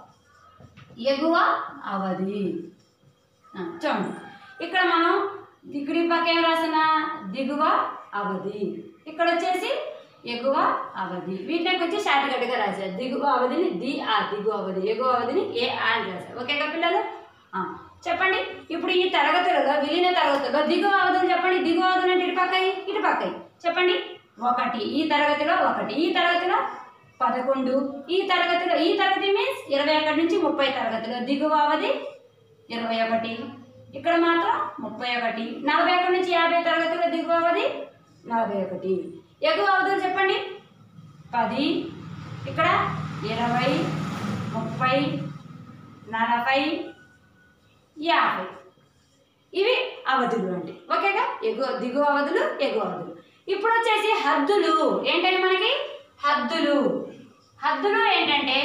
ఎగువ అవధి ఆ, చూడండి ఇక్కడ మనం ఇక్కడ పక్క ఏం రాసిన దిగువ అవధి ఇక్కడ వచ్చేసి ఎగువ అవధి వీటికి వచ్చి షార్ట్ కట్గా రాశారు దిగువ అవధిని ది ఆ దిగువ అవధి ఎగువ అవధిని ఏ ఆ అని రాశారు ఓకేగా పిల్లలు ఆ, చెప్పండి ఇప్పుడు ఈ తరగతులలో విలీన తరగతుల్లో దిగువ అవధులు చెప్పండి దిగువ అవధులు అంటే ఇటు పక్కయి ఇటు పక్కయి చెప్పండి ఒకటి ఈ తరగతిలో ఒకటి ఈ తరగతిలో పదకొండు ఈ తరగతిలో ఈ తరగతి మీన్స్ ఇరవై ఒకటి నుంచి ముప్పై తరగతిలో దిగువ అవధి ఇరవై ఒకటి ఇక్కడ మాత్రం ముప్పై ఒకటి నలభై ఒకటి నుంచి యాభై తరగతిలో దిగువ అవధి నలభై ఒకటి ఎగువ అవధులు చెప్పండి పది ఇక్కడ ఇరవై ముప్పై నలభై యాభై ఇవి అవధులు అండి ఓకేగా ఎగువ దిగువ అవధులు ఎగువ అవధులు ఇప్పుడు వచ్చేసి హద్దులు ఏంటంటే మనకి హద్దులు హద్దులు ఏంటంటే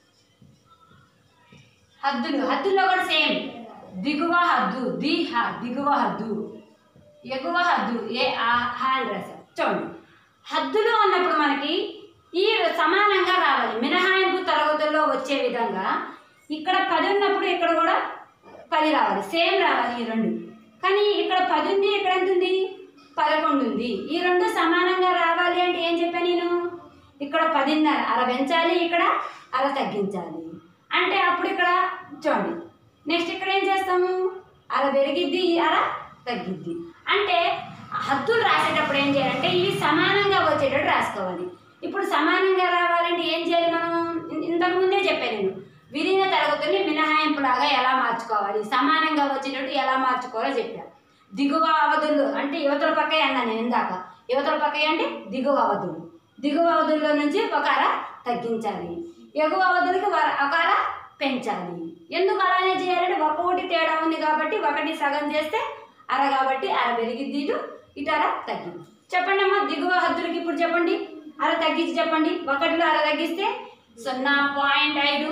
హద్దులు హద్దుల్లో కూడా సేమ్ దిగువ హద్దు ది హ దిగువ హద్దు ఎగువ హద్దు ఏ ఆ హ్యాండ్ రాశారు చూడండి హద్దులు అన్నప్పుడు మనకి ఈ సమానంగా రావాలి మినహాయింపు తరగతుల్లో వచ్చే విధంగా ఇక్కడ పది ఉన్నప్పుడు ఇక్కడ కూడా పది రావాలి సేమ్ రావాలి ఈ రెండు కానీ ఇక్కడ పది ఉంది ఇక్కడ ఎంత ఉంది పదకొండు ఉంది ఈ రెండు సమానంగా రావాలి అంటే ఏం చెప్పాను నేను ఇక్కడ పదిన్నర అర పెంచాలి ఇక్కడ అర తగ్గించాలి అంటే అప్పుడు ఇక్కడ చూడండి నెక్స్ట్ ఇక్కడ ఏం చేస్తాము అర పెరిగిద్ది అర తగ్గిద్ది అంటే హద్దులు రాసేటప్పుడు ఏం చేయాలంటే ఇవి సమానంగా వచ్చేటట్టు రాసుకోవాలి ఇప్పుడు సమానంగా రావాలంటే ఏం చేయాలి మనం ఇన్- ఇంతకు ముందే చెప్పాను నేను విలీన తరగతుల్ని మినహాయింపులాగా ఎలా మార్చుకోవాలి సమానంగా వచ్చేటట్టు ఎలా మార్చుకోవాలో చెప్పాను దిగువ అవధులు అంటే యువతల పక్క అన్నాను నేను ఇందాక యువతల పక్క అంటే దిగువ అవధులు దిగువ అవధుల్లో నుంచి ఒక అర తగ్గించాలి ఎగువ అవధులకి వర- ఒక అర పెంచాలి ఎందుకు అలానే చేయాలంటే ఒక్కొక్కటి తేడా ఉంది కాబట్టి ఒకటి సగం చేస్తే అర కాబట్టి అర పెరిగిద్ది ఇటు ఇటు అర తగ్గింది చెప్పండి అమ్మా దిగువ హద్దులకి ఇప్పుడు చెప్పండి అర తగ్గించి చెప్పండి ఒకటిలో అర తగ్గిస్తే సున్నా పాయింట్ ఐదు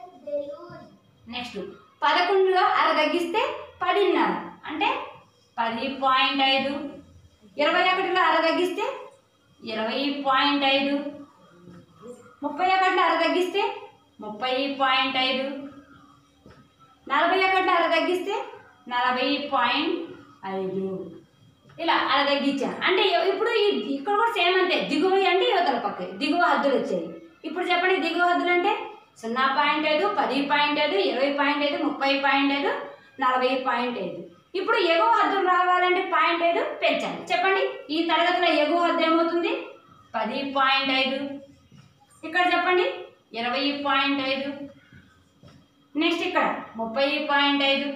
నెక్స్ట్ పదకొండులో అర తగ్గిస్తే పదిన్నర అంటే పది పాయింట్ ఐదు ఇరవై ఒకటిలో అర తగ్గిస్తే ఇరవై పాయింట్ ఐదు ముప్పై ఒకటిలో అర తగ్గిస్తే ముప్పై పాయింట్ ఐదు నలభై ఒకటిలో అర తగ్గిస్తే నలభై పాయింట్ ఐదు ఇలా అలా తగ్గించా అంటే ఇ- ఇప్పుడు ఈ- ఇక్కడ కూడా సేమ్ అంతే దిగువ అంటే యువతల పక్క దిగువ హద్దులు వచ్చాయి ఇప్పుడు చెప్పండి దిగువ హద్దులు అంటే సున్నా పాయింట్ ఐదు పది పాయింట్ ఐదు ఇరవై పాయింట్ ఐదు ముప్పై పాయింట్ ఐదు నలభై పాయింట్ ఐదు ఇప్పుడు ఎగువ హద్దులు రావాలంటే పాయింట్ ఐదు పెంచాలి చెప్పండి ఈ తరగతిలో ఎగువ హద్దు ఏమవుతుంది పది పాయింట్ ఐదు ఇక్కడ చెప్పండి ఇరవై పాయింట్ ఐదు నెక్స్ట్ ఇక్కడ ముప్పై పాయింట్ ఐదు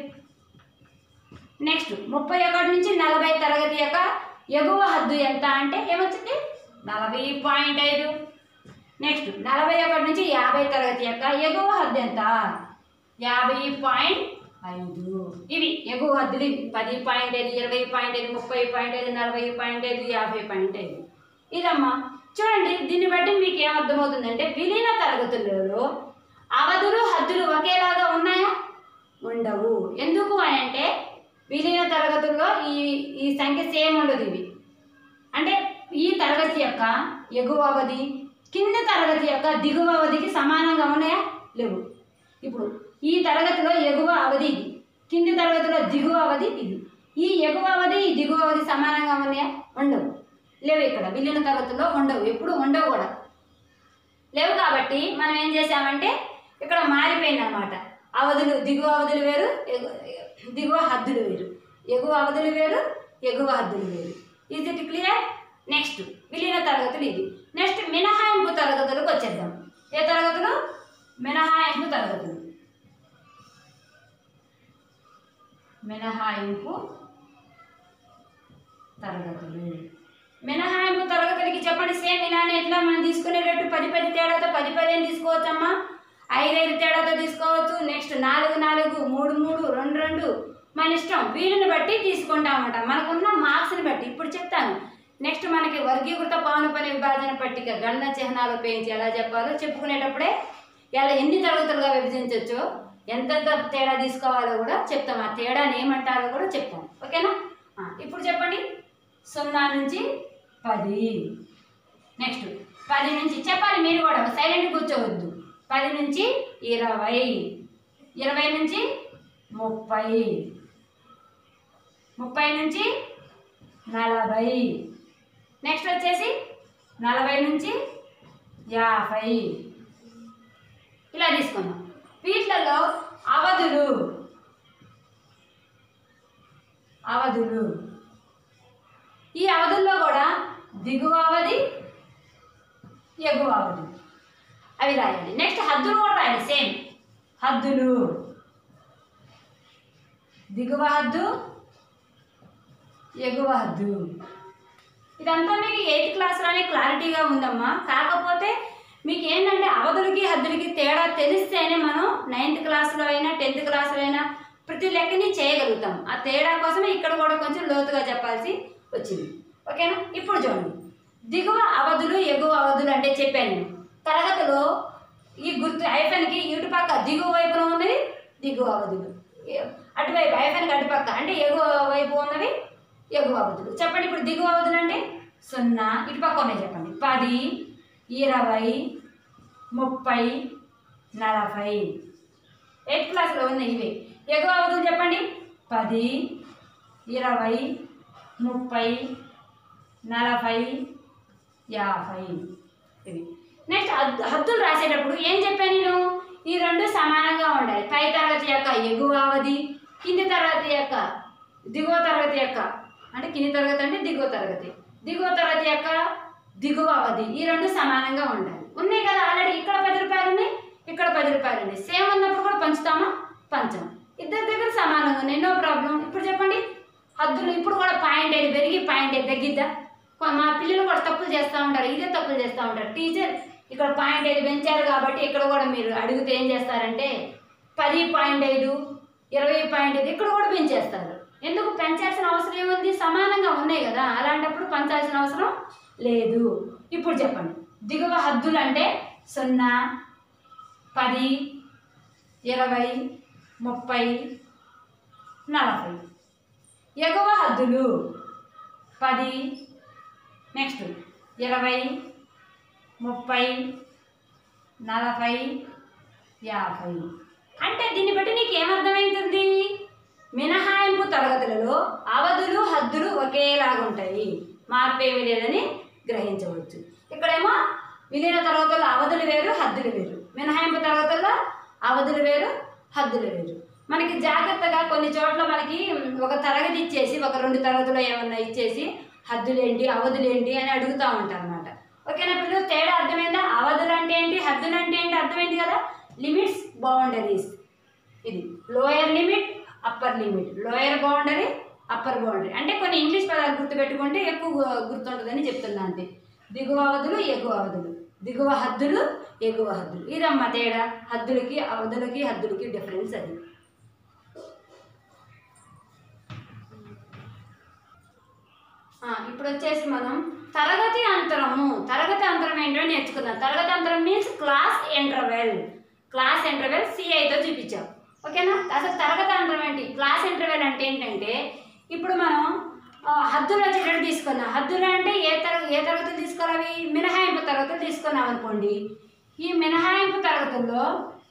నెక్స్ట్ ముప్పై ఒకటి నుంచి నలభై తరగతి యొక్క ఎగువ హద్దు ఎంత అంటే ఏమొచ్చింది నలభై పాయింట్ ఐదు నెక్స్ట్ నలభై ఒకటి నుంచి యాభై తరగతి యొక్క ఎగువ హద్దు ఎంత యాభై పాయింట్ ఐదు ఇవి ఎగువ హద్దులు ఇవి పది పాయింట్ ఐదు ఇరవై పాయింట్ ఐదు ముప్పై పాయింట్ ఐదు నలభై పాయింట్ ఐదు యాభై పాయింట్ ఐదు ఇదమ్మా చూడండి దీన్ని బట్టి మీకు ఏమర్థమవుతుందంటే విలీన తరగతులలో అవధులు హద్దులు ఒకేలాగా ఉన్నాయా ఉండవు ఎందుకు అని అంటే విలీన తరగతుల్లో ఈ ఈ సంఖ్య సేమ్ ఉండదు ఇవి అంటే ఈ తరగతి యొక్క ఎగువ అవధి కింద తరగతి యొక్క దిగువ అవధికి సమానంగా ఉన్నాయా లేవు ఇప్పుడు ఈ తరగతిలో ఎగువ అవధి ఇది కింది తరగతిలో దిగువ అవధి ఇది ఈ ఎగువ అవధి ఈ దిగువ అవధి సమానంగా ఉన్నాయా ఉండవు లేవు ఇక్కడ విలీన తరగతుల్లో ఉండవు ఎప్పుడు ఉండవు కూడా లేవు కాబట్టి మనం ఏం చేసామంటే ఇక్కడ మారిపోయింది అనమాట అవధులు దిగువ అవధులు వేరు ఎగు- దిగువ హద్దులు వేరు ఎగువ అవధులు వేరు ఎగువ హద్దులు వేరు ఇది ఇట్ క్లియర్ నెక్స్ట్ విలీన తరగతులు ఇది నెక్స్ట్ మినహాయింపు తరగతులకు వచ్చేద్దాం ఏ తరగతులు మినహాయింపు తరగతులు మినహాయింపు తరగతులు మినహాయింపు తరగతులకి చెప్పండి సేమ్ ఇలానే ఎట్లా మనం తీసుకునేటట్టు పది పది తేడాతో పది పదిహేను తీసుకోవచ్చమ్మా ఐదు ఐదు తేడాతో తీసుకోవచ్చు నెక్స్ట్ నాలుగు నాలుగు మూడు మూడు రెండు రెండు మన ఇష్టం వీలుని బట్టి తీసుకుంటామన్నమాట మనకున్న మార్క్స్ని బట్టి ఇప్పుడు చెప్తాను నెక్స్ట్ మనకి వర్గీకృత పౌనపని విభాజన పట్టిక గణన చిహ్నాలు ఉపయోగించి ఎలా చెప్పాలో చెప్పుకునేటప్పుడే ఎలా ఎన్ని తరగతులుగా విభజించవచ్చో ఎంతెంత తేడా తీసుకోవాలో కూడా చెప్తాం ఆ తేడాని ఏమంటారో కూడా చెప్తాం ఓకేనా ఆ, ఇప్పుడు చెప్పండి సున్నా నుంచి పది నెక్స్ట్ పది నుంచి చెప్పాలి మీరు కూడా సైలెంట్ కూర్చోవద్దు పది నుంచి ఇరవై ఇరవై నుంచి ముప్పై ముప్పై నుంచి నలభై నెక్స్ట్ వచ్చేసి నలభై నుంచి యాభై ఇలా తీసుకుందాం వీటిలలో అవధులు అవధులు ఈ అవధుల్లో కూడా దిగువ అవధి ఎగువ అవధి అవి రాయండి నెక్స్ట్ హద్దులు కూడా రాయండి సేమ్ హద్దులు దిగువ హద్దు ఎగువ హద్దు ఇదంతా మీకు ఎయిత్ క్లాస్లోనే క్లారిటీగా ఉందమ్మా కాకపోతే మీకు ఏంటంటే అవధులకి హద్దులకి తేడా తెలిస్తేనే మనం నైన్త్ క్లాస్లో అయినా టెన్త్ క్లాస్లో అయినా ప్రతి లెక్కని చేయగలుగుతాం ఆ తేడా కోసమే ఇక్కడ కూడా కొంచెం లోతుగా చెప్పాల్సి వచ్చింది ఓకేనా ఇప్పుడు చూడండి దిగువ అవధులు ఎగువ అవధులు అంటే చెప్పాను నేను తరగతిలో ఈ గుర్తు ఐఫన్కి ఇటు పక్క దిగువ వైపున ఉన్నవి దిగువ అవధులు ఏ- అటువైపు ఐఫన్కి అటుపక్క అంటే ఎగువ వైపు ఉన్నవి ఎగువ అవధులు చెప్పండి ఇప్పుడు దిగువ అవధులు అంటే సున్నా ఇటు పక్క ఉన్నాయి చెప్పండి పది ఇరవై ముప్పై నలభై ఎయిత్ క్లాస్లో ఉన్నాయి ఇవి ఎగువ అవధులు చెప్పండి పది ఇరవై ముప్పై నలభై యాభై ఇవి నెక్స్ట్ హద్దు హద్దులు రాసేటప్పుడు ఏం చెప్పాను నేను ఈ రెండు సమానంగా ఉండాలి పై తరగతి యొక్క ఎగువ అవధి కింది తరగతి యొక్క దిగువ తరగతి యొక్క అంటే కింది తరగతి అంటే దిగువ తరగతి దిగువ తరగతి యొక్క దిగువ అవధి ఈ రెండు సమానంగా ఉండాలి ఉన్నాయి కదా ఆల్రెడీ ఇక్కడ పది రూపాయలు ఉన్నాయి ఇక్కడ పది రూపాయలు ఉన్నాయి సేమ్ ఉన్నప్పుడు కూడా పంచుతామా పంచం ఇద్దరి దగ్గర సమానంగా ఉన్నాయి నో ప్రాబ్లం ఇప్పుడు చెప్పండి హద్దులు ఇప్పుడు కూడా పాయింట్ ఐదు పెరిగి పాయింట్ ఐదు తగ్గిద్దా కొ- మా పిల్లలు కూడా తప్పులు చేస్తూ ఉంటారు ఇదే తప్పులు చేస్తూ ఉంటారు టీచర్ ఇక్కడ పాయింట్ ఐదు పెంచారు కాబట్టి ఇక్కడ కూడా మీరు అడిగితే ఏం చేస్తారంటే పది పాయింట్ ఐదు ఇరవై పాయింట్ ఐదు ఇక్కడ కూడా పెంచేస్తారు ఎందుకు పెంచాల్సిన అవసరం ఏముంది సమానంగా ఉన్నాయి కదా అలాంటప్పుడు పంచాల్సిన అవసరం లేదు ఇప్పుడు చెప్పండి దిగువ హద్దులు అంటే సున్నా పది ఇరవై ముప్పై నలభై ఎగువ హద్దులు పది నెక్స్ట్ ఇరవై ముప్పై నలభై యాభై అంటే దీన్ని బట్టి నీకు ఏమర్థమవుతుంది మినహాయింపు తరగతులలో అవధులు హద్దులు ఒకేలాగా ఉంటాయి మార్పేమి లేదని గ్రహించవచ్చు ఇక్కడేమో విలీన తరగతుల్లో అవధులు వేరు హద్దులు వేరు మినహాయింపు తరగతుల్లో అవధులు వేరు హద్దులు వేరు మనకి జాగ్రత్తగా కొన్ని చోట్ల మనకి ఒక తరగతి ఇచ్చేసి ఒక రెండు తరగతులు ఏమన్నా ఇచ్చేసి హద్దులేంటి అవధులేంటి అని అడుగుతూ ఉంటారు అనమాట ఓకేనా పిల్లలు తేడా అర్థమైందా అవధులు అంటే ఏంటి హద్దులు అంటే ఏంటి అర్థమైంది కదా లిమిట్స్ బౌండరీస్ ఇది lower limit upper limit lower boundary upper boundary అంటే కొన్ని ఇంగ్లీష్ పదాలు గుర్తుపెట్టుకుంటే ఎక్కువ గుర్తుంటుందని చెప్తున్నా అంతే దిగువ అవధులు ఎగువ అవధులు దిగువ హద్దులు ఎగువ హద్దులు ఇదమ్మా తేడా హద్దులకి అవధులకి హద్దులకి డిఫరెన్స్ అది ఆ, ఇప్పుడు వచ్చేసి మనం తరగతి అంతరము తరగతి అంతరం ఏంటో నేర్చుకుందాం తరగతి అంతరం means class interval class interval సిఐతో చూపించాం ఓకేనా అసలు తరగతి అంతరం ఏంటి క్లాస్ ఇంటర్వెల్ అంటే ఏంటంటే ఇప్పుడు మనం ఆ, హద్దులు వచ్చేటట్టు తీసుకున్నాం హద్దులు అంటే ఏ తరగతి ఏ తరగతులు తీసుకోవాలి అవి మినహాయింపు తరగతులు తీసుకున్నాం అనుకోండి ఈ మినహాయింపు తరగతుల్లో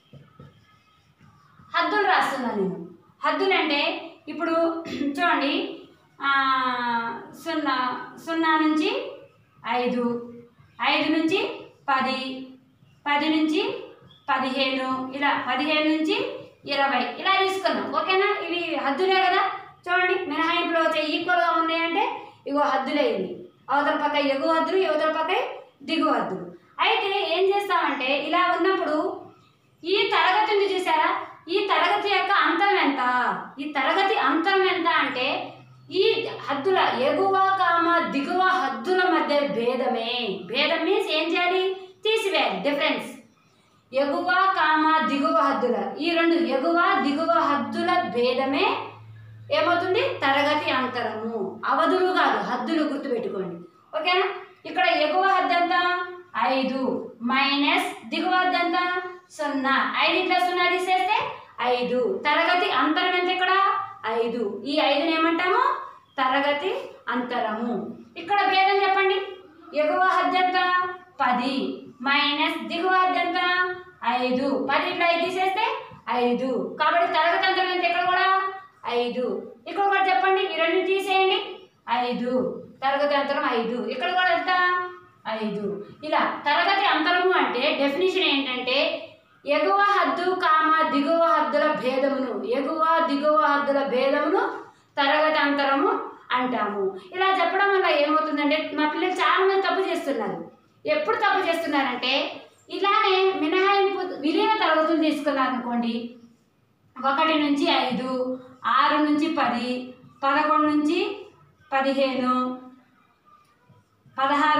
హద్దులు రాస్తున్నాను నేను హద్దులు అంటే ఇప్పుడు చూడండి ఆ, సున్నా సున్నా నుంచి ఐదు ఐదు నుంచి పది పది నుంచి పదిహేను ఇలా పదిహేను నుంచి ఇరవై ఇలా తీసుకున్నాం ఓకేనా ఇవి హద్దులే కదా చూడండి మినహాయింపులో వచ్చే ఈక్వల్గా ఉన్నాయంటే ఇగో హద్దులే ఇవి అవతల పక్క ఎగువ హద్దులు యువతల పక్క దిగువ హద్దులు అయితే ఏం చేస్తామంటే ఇలా ఉన్నప్పుడు ఈ తరగతి ఉంది చూసారా ఈ తరగతి యొక్క అంతరం ఎంత ఈ తరగతి అంతరం ఎంత అంటే ఈ హద్దుల ఎగువ కామ దిగువ హద్దుల మధ్య భేదమే భేదం మీన్స్ ఏం చేయాలి తీసివేయాలి డిఫరెన్స్ ఎగువ కామ దిగువ హద్దుల ఈ రెండు ఎగువ దిగువ హద్దుల భేదమే ఏమవుతుంది తరగతి అంతరము అవధులు కాదు హద్దులు గుర్తుపెట్టుకోండి ఓకేనా ఇక్కడ ఎగువ హద్దు ఎంత ఐదు మైనస్ దిగువ హద్దు ఎంత సున్నా ఐదు ఇట్లా సున్నా తీసేస్తే ఐదు తరగతి అంతరం ఎంత ఇక్కడ ఐదు ఈ ఐదుని ఏమంటాము తరగతి అంతరము ఇక్కడ భేదం చెప్పండి ఎగువ హద్దు ఎంత పది మైనస్ దిగువ హద్దు ఎంత ఐదు పది ఇట్లా ఐదు తీసేస్తే ఐదు కాబట్టి తరగతి అంతరం ఎంత ఇక్కడ కూడా ఐదు ఇక్కడ కూడా చెప్పండి ఈ రెండు తీసేయండి ఐదు తరగతి అంతరం ఐదు ఇక్కడ కూడా ఎంత ఐదు ఇలా తరగతి అంతరము అంటే డెఫినేషన్ ఏంటంటే ఎగువ హద్దు కామ దిగువ హద్దుల భేదమును ఎగువ దిగువ హద్దుల భేదమును తరగతి అంతరము అంటాము ఇలా చెప్పడం వల్ల ఏమవుతుందంటే మా పిల్లలు చాలా మంది తప్పు చేస్తున్నారు ఎప్పుడు తప్పు చేస్తున్నారంటే ఇలానే మినహాయింపు విలీన తరగతులు తీసుకున్నారు అనుకోండి ఒకటి నుంచి ఐదు ఆరు నుంచి పది పదకొండు నుంచి పదిహేను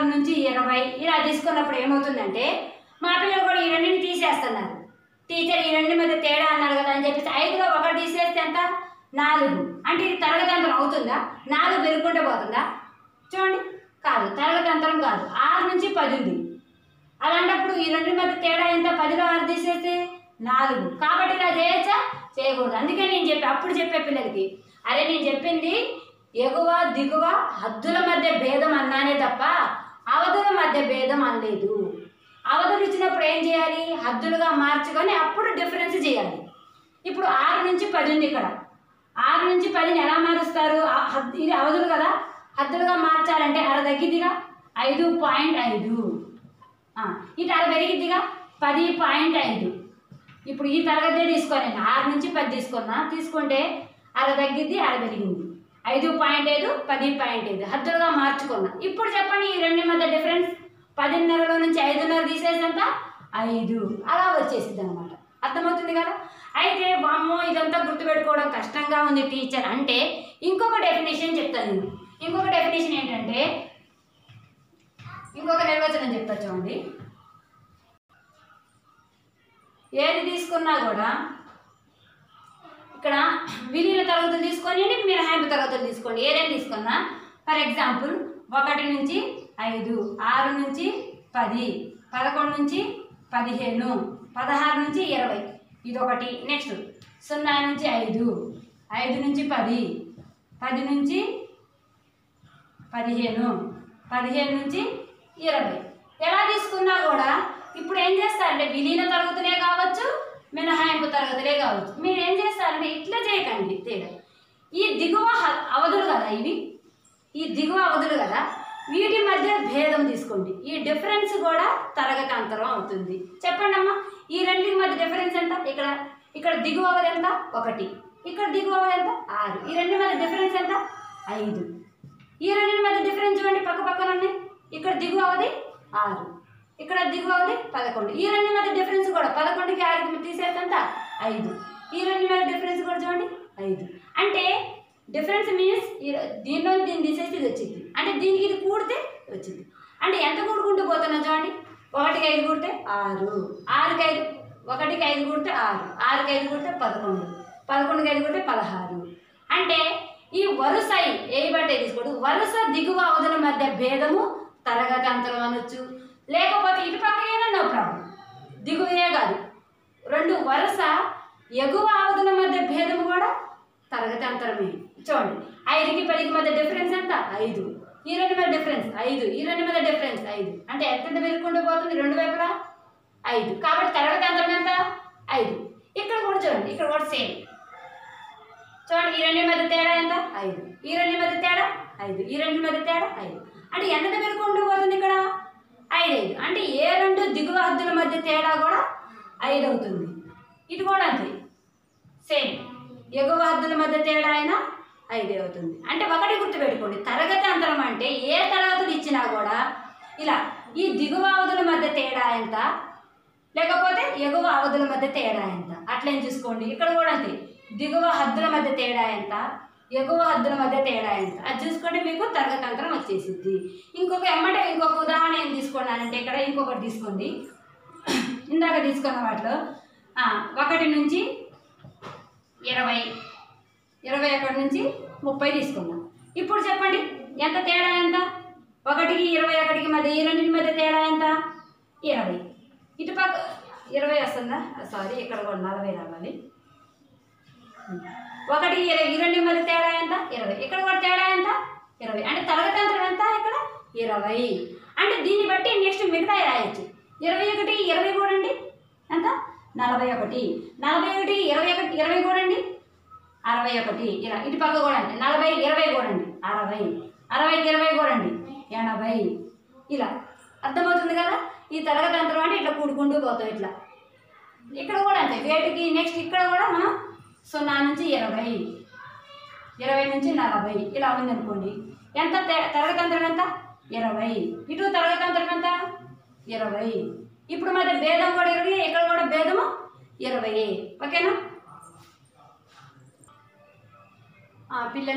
ఆరు నుంచి ఇరవై ఇలా తీసుకున్నప్పుడు ఏమవుతుందంటే మా పిల్లలు కూడా ఈ రెండింటిని తీసేస్తున్నారు టీచర్ ఈ రెండు మధ్య తేడా అన్నారు కదా అని చెప్పేసి ఐదులో ఒకటి తీసేస్తే ఎంత నాలుగు అంటే ఇది తరగతి అంతరం అవుతుందా నాలుగు పెరుగుకుంటే పోతుందా చూడండి కాదు తరగతి అంతరం కాదు ఆరు నుంచి పది ఉంది అలాంటప్పుడు ఈ రెండు మధ్య తేడా ఎంత పదిలో ఆరు తీసేస్తే నాలుగు కాబట్టి ఇలా చేయొచ్చా చేయకూడదు అందుకే నేను చెప్పి అప్పుడు చెప్పే పిల్లలకి అరే నేను చెప్పింది ఎగువ దిగువ హద్దుల మధ్య భేదం అన్నానే తప్ప అవధుల మధ్య భేదం అనలేదు అవధులు ఇచ్చినప్పుడు ఏం చేయాలి హద్దులుగా మార్చుకొని అప్పుడు డిఫరెన్స్ చేయాలి ఇప్పుడు ఆరు నుంచి పది ఉంది ఇక్కడ ఆరు నుంచి పదిని ఎలా మారుస్తారు ఆ హద్- ఇది అవధులు కదా హద్దులుగా మార్చాలంటే అర తగ్గిద్దిగా ఐదు పాయింట్ ఐదు ఆ, ఇటు అర పెరిగిద్దిగా పది పాయింట్ ఐదు ఇప్పుడు ఈ తరగతి తీసుకోను నేను ఆరు నుంచి పది తీసుకున్నా తీసుకుంటే అర తగ్గిద్ది అర పెరిగింది ఐదు పాయింట్ ఐదు పది పాయింట్ ఐదు హద్దులుగా మార్చుకున్నా ఇప్పుడు చెప్పండి ఈ రెండు మధ్య డిఫరెన్స్ పదిన్నరలో నుంచి ఐదున్నర తీసేసంత ఐదు అలా వచ్చేసింది అనమాట అర్థమవుతుంది కదా అయితే వామ్మో ఇదంతా గుర్తుపెట్టుకోవడం కష్టంగా ఉంది టీచర్ అంటే ఇంకొక డెఫినేషన్ చెప్తాను నేను ఇంకొక డెఫినేషన్ ఏంటంటే ఇంకొక నిర్వచనం చెప్తా చూడండి ఏది తీసుకున్నా కూడా ఇక్కడ విలీన తరగతులు తీసుకొని మినహాయింపు తరగతులు తీసుకోండి ఏదైనా తీసుకున్నా ఫర్ ఎగ్జాంపుల్ ఒకటి నుంచి ఐదు ఆరు నుంచి పది పదకొండు నుంచి పదిహేను పదహారు నుంచి ఇరవై ఇదొకటి నెక్స్ట్ సున్నా నుంచి ఐదు ఐదు నుంచి పది పది నుంచి పదిహేను పదిహేను నుంచి ఇరవై ఎలా తీసుకున్నా కూడా ఇప్పుడు ఏం చేస్తారంటే విలీన తరగతులే కావచ్చు మినహాయింపు తరగతులే కావచ్చు మీరు ఏం చేస్తారంటే ఇట్లా చేయకండి తేడా ఈ దిగువ హ- అవధులు కదా ఇవి ఈ దిగువ అవధులు కదా వీటి మధ్య భేదం తీసుకోండి ఈ డిఫరెన్స్ కూడా తరగతి అంతరం అవుతుంది చెప్పండి అమ్మా ఈ రెండింటి మధ్య డిఫరెన్స్ ఎంత ఇక్కడ ఇక్కడ దిగువ అవధి ఎంత ఒకటి ఇక్కడ దిగువ అవధి ఎంత ఆరు ఈ రెండు మధ్య డిఫరెన్స్ ఎంత ఐదు ఈ రెండింటి మధ్య డిఫరెన్స్ చూడండి పక్క పక్కన ఉన్నాయి ఇక్కడ దిగువ అవధి ఆరు ఇక్కడ దిగువ అవధి పదకొండు ఈ రెండు మధ్య డిఫరెన్స్ కూడా పదకొండుకి ఆరుకి తీసేదంత ఐదు ఈ రెండు మధ్య డిఫరెన్స్ కూడా చూడండి ఐదు అంటే డిఫరెన్స్ మీన్స్ దీనిలో దీన్ని తీసేసి ఇది వచ్చింది అంటే దీనికి ఇది కూడితే వచ్చింది అంటే ఎంత కూడుకుంటూ పోతున్నా చూడండి ఒకటికి ఐదు కూడితే ఆరు ఆరుకి ఐదు ఒకటికి ఐదు కూడితే ఆరు ఆరుకి ఐదు కూడితే పదకొండు పదకొండుకి ఐదు కూడితే పదహారు అంటే ఈ వరుస ఏ బట్టే తీసుకోడు వరుస దిగువ అవధుల మధ్య భేదము తరగతి అంతరం అనొచ్చు లేకపోతే ఇటు పక్కకైనా నో ప్రాబ్లం దిగువే కాదు రెండు వరుస ఎగువ అవధుల మధ్య భేదం కూడా తరగతి అంతరమే చూడండి ఐదుకి పదికి మధ్య డిఫరెన్స్ ఎంత ఐదు ఈ రెండు మధ్య డిఫరెన్స్ ఐదు ఈ రెండు మధ్య డిఫరెన్స్ ఐదు అంటే ఎంత పెరుగుకుంటూ పోతుంది రెండు వైపులా ఐదు కాబట్టి తరగతి అంతరం ఎంత ఐదు ఇక్కడ కూడా చూడండి ఇక్కడ కూడా సేమ్ చూడండి ఈ రెండు మధ్య తేడా ఎంత ఐదు ఈ రెండు మధ్య తేడా ఐదు ఈ రెండు మధ్య తేడా ఐదు అంటే ఎంత పెరుగుకుంటూ పోతుంది ఇక్కడ ఐదు ఐదు అంటే ఏ రెండు దిగువ హద్దుల మధ్య తేడా కూడా ఐదు అవుతుంది ఇది కూడా అంతే సేమ్ ఎగువ హద్దుల మధ్య తేడా అయినా ఐదే అవుతుంది అంటే ఒకటి గుర్తుపెట్టుకోండి తరగతి అంతరం అంటే ఏ తరగతులు ఇచ్చినా కూడా ఇలా ఈ దిగువ అవధుల మధ్య తేడా ఎంత లేకపోతే ఎగువ అవధుల మధ్య తేడా ఎంత అట్లేం చూసుకోండి ఇక్కడ కూడా అంతే దిగువ హద్దుల మధ్య తేడా ఎంత ఎగువ హద్దుల మధ్య తేడా ఎంత అది చూసుకుంటే మీకు తరగతి అంతరం వచ్చేసిద్ది ఇంకొక ఎమ్మటే ఇంకొక ఉదాహరణ ఏం తీసుకున్నానంటే ఇక్కడ ఇంకొకటి తీసుకోండి ఇందాక తీసుకున్న వాటిలో ఆ, ఒకటి నుంచి ఇరవై ఇరవై ఒకటి నుంచి ముప్పై తీసుకున్నాం ఇప్పుడు చెప్పండి ఎంత తేడా ఎంత ఒకటికి ఇరవై ఒకటికి మధ్య ఈ రెండింటి మధ్య తేడా ఎంత ఇరవై ఇటు పక్క ఇరవై వస్తుందా సారీ ఇక్కడ కూడా నలభై రావాలి ఒకటి ఇరవై ఈ రెండు మధ్య తేడా ఎంత ఇరవై ఇక్కడ కూడా తేడా ఎంత ఇరవై అంటే తరగతి అంతరం ఎంత ఇక్కడ ఇరవై అంటే దీన్ని బట్టి నెక్స్ట్ మిగతా రాయొచ్చు ఇరవై ఒకటి ఇరవై కూడా అండి ఎంత నలభై ఒకటి నలభై ఒకటి ఇరవై ఒకటి ఇరవై కూడా అండి అరవై ఒకటి ఇలా ఇటు పక్క కూడా అండి నలభై ఇరవై కూడా అండి అరవై అరవైకి ఇరవై కూడా అండి ఎనభై ఇలా అర్థమవుతుంది కదా ఈ తరగతి అంతరం అంటే ఇట్లా కూడుకుంటూ పోతాం ఇట్లా ఇక్కడ కూడా అంతే వేటికి నెక్స్ట్ ఇక్కడ కూడా మనం సున్నా నుంచి ఇరవై ఇరవై నుంచి నలభై ఇలా ఉందనుకోండి ఎంత తే- తరగతి అంతరం ఎంత ఇరవై ఇటు తరగతి అంతరం ఎంత ఇరవై ఇప్పుడు మరి భేదం కూడా ఇరవై ఇక్కడ కూడా భేదము ఇరవై ఓకేనా ఆ, పిల్లలు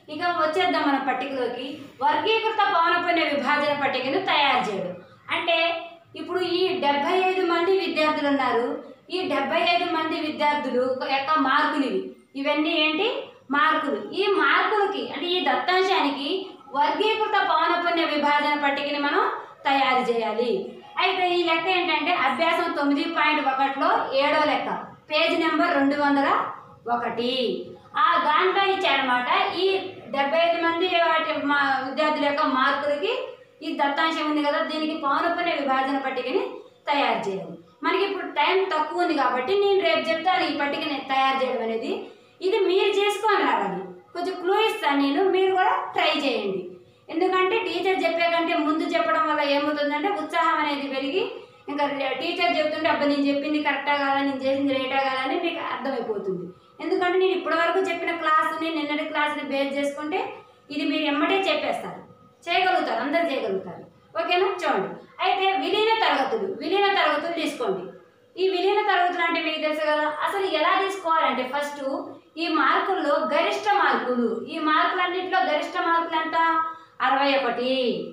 ఇక వచ్చేద్దాం మన పట్టికలోకి వర్గీకృత పౌనపుణ్య విభాజన పట్టికను తయారు చేయడం అంటే ఇప్పుడు ఈ డెబ్బై ఐదు మంది విద్యార్థులు ఉన్నారు ఈ డెబ్బై ఐదు మంది విద్యార్థులు యొక్క మార్కులు ఇవి ఇవన్నీ ఏంటి మార్కులు ఈ మార్కులకి అంటే ఈ దత్తాంశానికి వర్గీకృత పౌనపుణ్య విభాజన పట్టికని మనం తయారు చేయాలి అయితే ఈ లెక్క ఏంటంటే అభ్యాసం తొమ్మిది పాయింట్ ఒకటిలో ఏడో లెక్క పేజ్ నెంబర్ రెండు వందల ఒకటి ఆ దాంట్లో ఇచ్చారనమాట ఈ డెబ్బై ఐదు మంది వాటి మా విద్యార్థుల యొక్క మార్కులకి ఈ దత్తాంశం ఉంది కదా దీనికి పౌనపుణ్య విభాజన పట్టికని తయారు చేయాలి మనకి ఇప్పుడు టైం తక్కువ ఉంది కాబట్టి నేను రేపు చెప్తాను ఈ పట్టికని తయారు చేయడం అనేది ఇది మీరు చేసుకొని రావాలి కొంచెం క్లూ ఇస్తాను నేను మీరు కూడా ట్రై చేయండి ఎందుకంటే టీచర్ చెప్పే కంటే ముందు చెప్పడం వల్ల ఏమవుతుందంటే ఉత్సాహం అనేది పెరిగి ఇంకా టీచర్ చెప్తుంటే అబ్బా నేను చెప్పింది కరెక్టా కాదా నేను చేసింది రైటా కాదా అని మీకు అర్థమైపోతుంది ఎందుకంటే నేను ఇప్పటివరకు చెప్పిన క్లాసుని నిన్నటి క్లాస్ని బేస్ చేసుకుంటే ఇది మీరు ఎమ్మటే చెప్పేస్తారు చేయగలుగుతారు అందరు చేయగలుగుతారు ఓకేనా చూడండి అయితే విలీన తరగతులు విలీన తరగతులు తీసుకోండి ఈ విలీన తరగతులు అంటే మీకు తెలుసు కదా అసలు ఎలా తీసుకోవాలంటే ఫస్ట్ ఈ మార్కుల్లో గరిష్ట మార్కులు ఈ మార్కులన్నింటిలో గరిష్ట మార్కులు ఎంత అరవై ఒకటి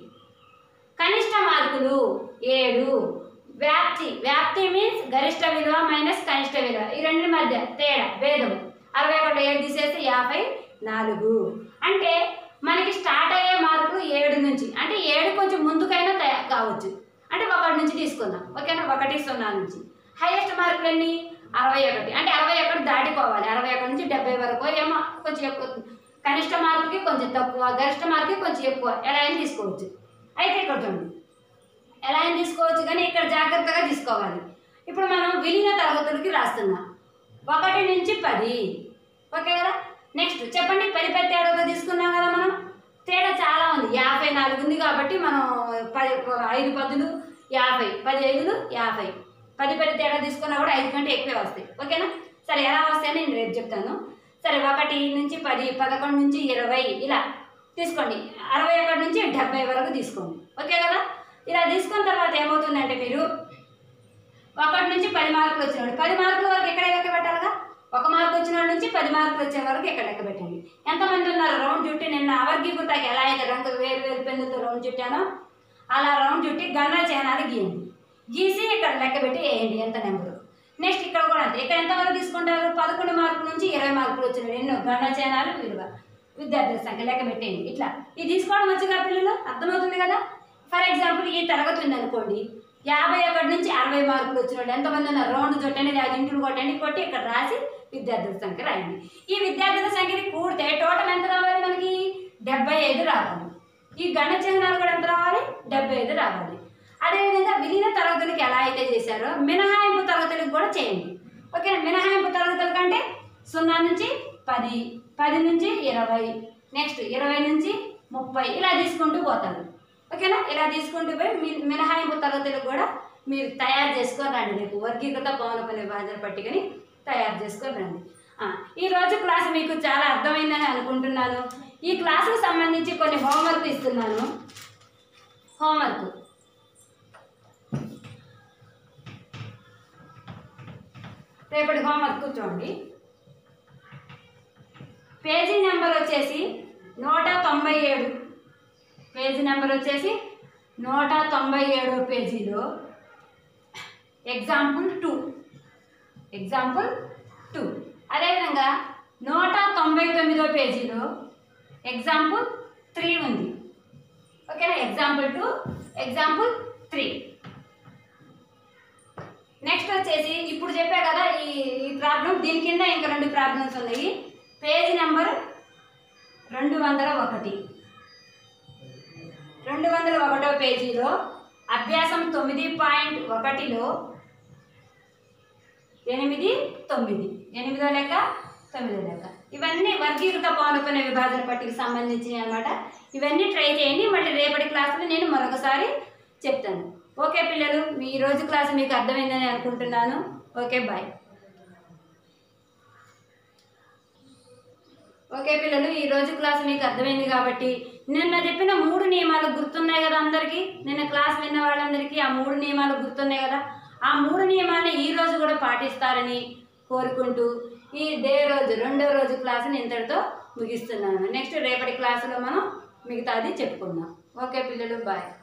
కనిష్ట మార్కులు ఏడు వ్యాప్తి వ్యాప్తి మీన్స్ గరిష్ట విలువ మైనస్ కనిష్ట విలువ ఈ రెండు మధ్య తేడా భేదం అరవై ఒకటి ఏడు తీసేస్తే యాభై నాలుగు అంటే మనకి స్టార్ట్ అయ్యే మార్కులు ఏడు నుంచి అంటే ఏడు కొంచెం ముందుకైనా తయా కావచ్చు అంటే ఒకటి నుంచి తీసుకుందాం ఓకేనా ఒకటి సున్నా నుంచి హైయెస్ట్ మార్కులు ఎన్ని అరవై ఒకటి అంటే అరవై ఒకటి దాటిపోవాలి అరవై ఒకటి నుంచి డెబ్బై వరకు ఏమో కొంచెం ఎక్కువ కనిష్ట మార్కుకి కొంచెం తక్కువ గరిష్ట మార్కుకి కొంచెం ఎక్కువ ఎలా అయినా తీసుకోవచ్చు అయితే ఇక్కడ చూడండి ఎలా అయినా తీసుకోవచ్చు కానీ ఇక్కడ జాగ్రత్తగా తీసుకోవాలి ఇప్పుడు మనం విలీన తరగతులకి రాస్తున్నాం ఒకటి నుంచి పది ఓకే కదా నెక్స్ట్ చెప్పండి పది పది తేడాతో తీసుకున్నాం కదా మనం తేడా చాలా ఉంది యాభై నాలుగు ఉంది కాబట్టి మనం పది ఐదు పదులు యాభై పది ఐదులు యాభై పది పది తేడా తీసుకున్నా కూడా ఐదు కంటే ఎక్కువే వస్తాయి ఓకేనా సరే ఎలా వస్తాయని నేను రేపు చెప్తాను సరే ఒకటి నుంచి పది పదకొండు నుంచి ఇరవై ఇలా తీసుకోండి అరవై ఒకటి నుంచి డెబ్బై వరకు తీసుకోండి ఓకే కదా ఇలా తీసుకున్న తర్వాత ఏమవుతుందంటే మీరు ఒకటి నుంచి పది మార్కులు వచ్చినాడు పది మార్కుల వరకు ఎక్కడ లెక్క పెట్టాలిగా ఒక మార్కు వచ్చిన వాడి నుంచి పది మార్కులు వచ్చే వరకు ఇక్కడ లెక్క పెట్టండి ఎంతమంది ఉన్నారు రౌండ్ చుట్టి నిన్న అవర్గీకృతకి ఎలా అయితే రంగు వేరు వేరు పెన్నులతో రౌండ్ చుట్టానో అలా రౌండ్ చుట్టి గణన చేయనాలు గీయండి గీసి ఇక్కడ లెక్క పెట్టి వేయండి ఎంత నెంబరు నెక్స్ట్ ఇక్కడ కూడా అంతే ఇక్కడ ఎంతవరకు తీసుకుంటారు పదకొండు మార్కుల నుంచి ఇరవై మార్కులు వచ్చినాయి ఎన్నో గణన చేయనాలు విలువ విద్యార్థుల సంఖ్య లెక్క పెట్టేయండి ఇట్లా ఇది తీసుకోవడం వచ్చుగా పిల్లలు అర్థమవుతుంది కదా ఫర్ ఎగ్జాంపుల్ ఈ తరగతి ఉంది అనుకోండి యాభై ఒకటి నుంచి అరవై మార్కులు వచ్చిన వాళ్ళు ఎంతమంది ఉన్నారు రౌండ్ చుట్టండి అది ఇంటిని కొట్టండి కొట్టి ఇక్కడ రాసి విద్యార్థుల సంఖ్య రాయండి ఈ విద్యార్థుల సంఖ్యని కూడితే టోటల్ ఎంత రావాలి మనకి డెబ్బై ఐదు రావాలి ఈ గణ చిహ్నాలు కూడా ఎంత రావాలి డెబ్బై ఐదు రావాలి అదేవిధంగా విలీన తరగతులకి ఎలా అయితే చేశారో మినహాయింపు తరగతులకు కూడా చేయండి ఓకే మినహాయింపు తరగతుల కంటే సున్నా నుంచి పది పది నుంచి ఇరవై నెక్స్ట్ ఇరవై నుంచి ముప్పై ఇలా తీసుకుంటూ పోతారు ఓకేనా ఇలా తీసుకుంటూ పోయి మీ మినహాయింపు తరగతులకు కూడా మీరు తయారు చేసుకొని రండి రేపు వర్గీకృత పౌనపుని విభాజన పట్టికని తయారు చేసుకొని రండి ఆ, ఈ రోజు క్లాస్ మీకు చాలా అర్థమైందని అనుకుంటున్నాను ఈ క్లాసుకు సంబంధించి కొన్ని హోంవర్క్ ఇస్తున్నాను హోంవర్క్ రేపటి హోంవర్క్ చూడండి పేజీ నెంబర్ వచ్చేసి నూట తొంభై ఏడు పేజీ నెంబర్ వచ్చేసి నూట తొంభై ఏడో పేజీలో ఎగ్జాంపుల్ టూ ఎగ్జాంపుల్ టూ అదేవిధంగా నూట తొంభై తొమ్మిదో పేజీలో ఎగ్జాంపుల్ త్రీ ఉంది ఓకేనా example two example three next వచ్చేసి ఇప్పుడు చెప్పా కదా ఈ ఈ ప్రాబ్లం దీని కింద ఇంకా రెండు ప్రాబ్లమ్స్ ఉన్నాయి పేజ్ నెంబర్ రెండు వందల ఒకటి రెండు వందల ఒకటో పేజీలో అభ్యాసం తొమ్మిది పాయింట్ ఒకటిలో ఎనిమిది తొమ్మిది ఎనిమిదో లెక్క తొమ్మిదో లెక్క ఇవన్నీ వర్గీకృత పౌనపున విభాజన పట్టికి సంబంధించినవి అనమాట ఇవన్నీ ట్రై చేయండి మళ్ళీ రేపటి క్లాసులో నేను మరొకసారి చెప్తాను ఓకే పిల్లలు మీ ఈ రోజు క్లాస్ మీకు అర్థమైందని అనుకుంటున్నాను ఓకే బాయ్ ఓకే పిల్లలు ఈ రోజు క్లాస్ మీకు అర్థమైంది కాబట్టి నిన్న చెప్పిన మూడు నియమాలు గుర్తున్నాయి కదా అందరికీ నిన్న క్లాస్ విన్న వాళ్ళందరికీ ఆ మూడు నియమాలు గుర్తున్నాయి కదా ఆ మూడు నియమాలను ఈ రోజు కూడా పాటిస్తారని కోరుకుంటూ ఈ డే రోజు రెండో రోజు క్లాసుని ఇంతటితో ముగిస్తున్నాను నెక్స్ట్ రేపటి క్లాసులో మనం మిగతాది చెప్పుకుందాం ఓకే పిల్లలు బాయ్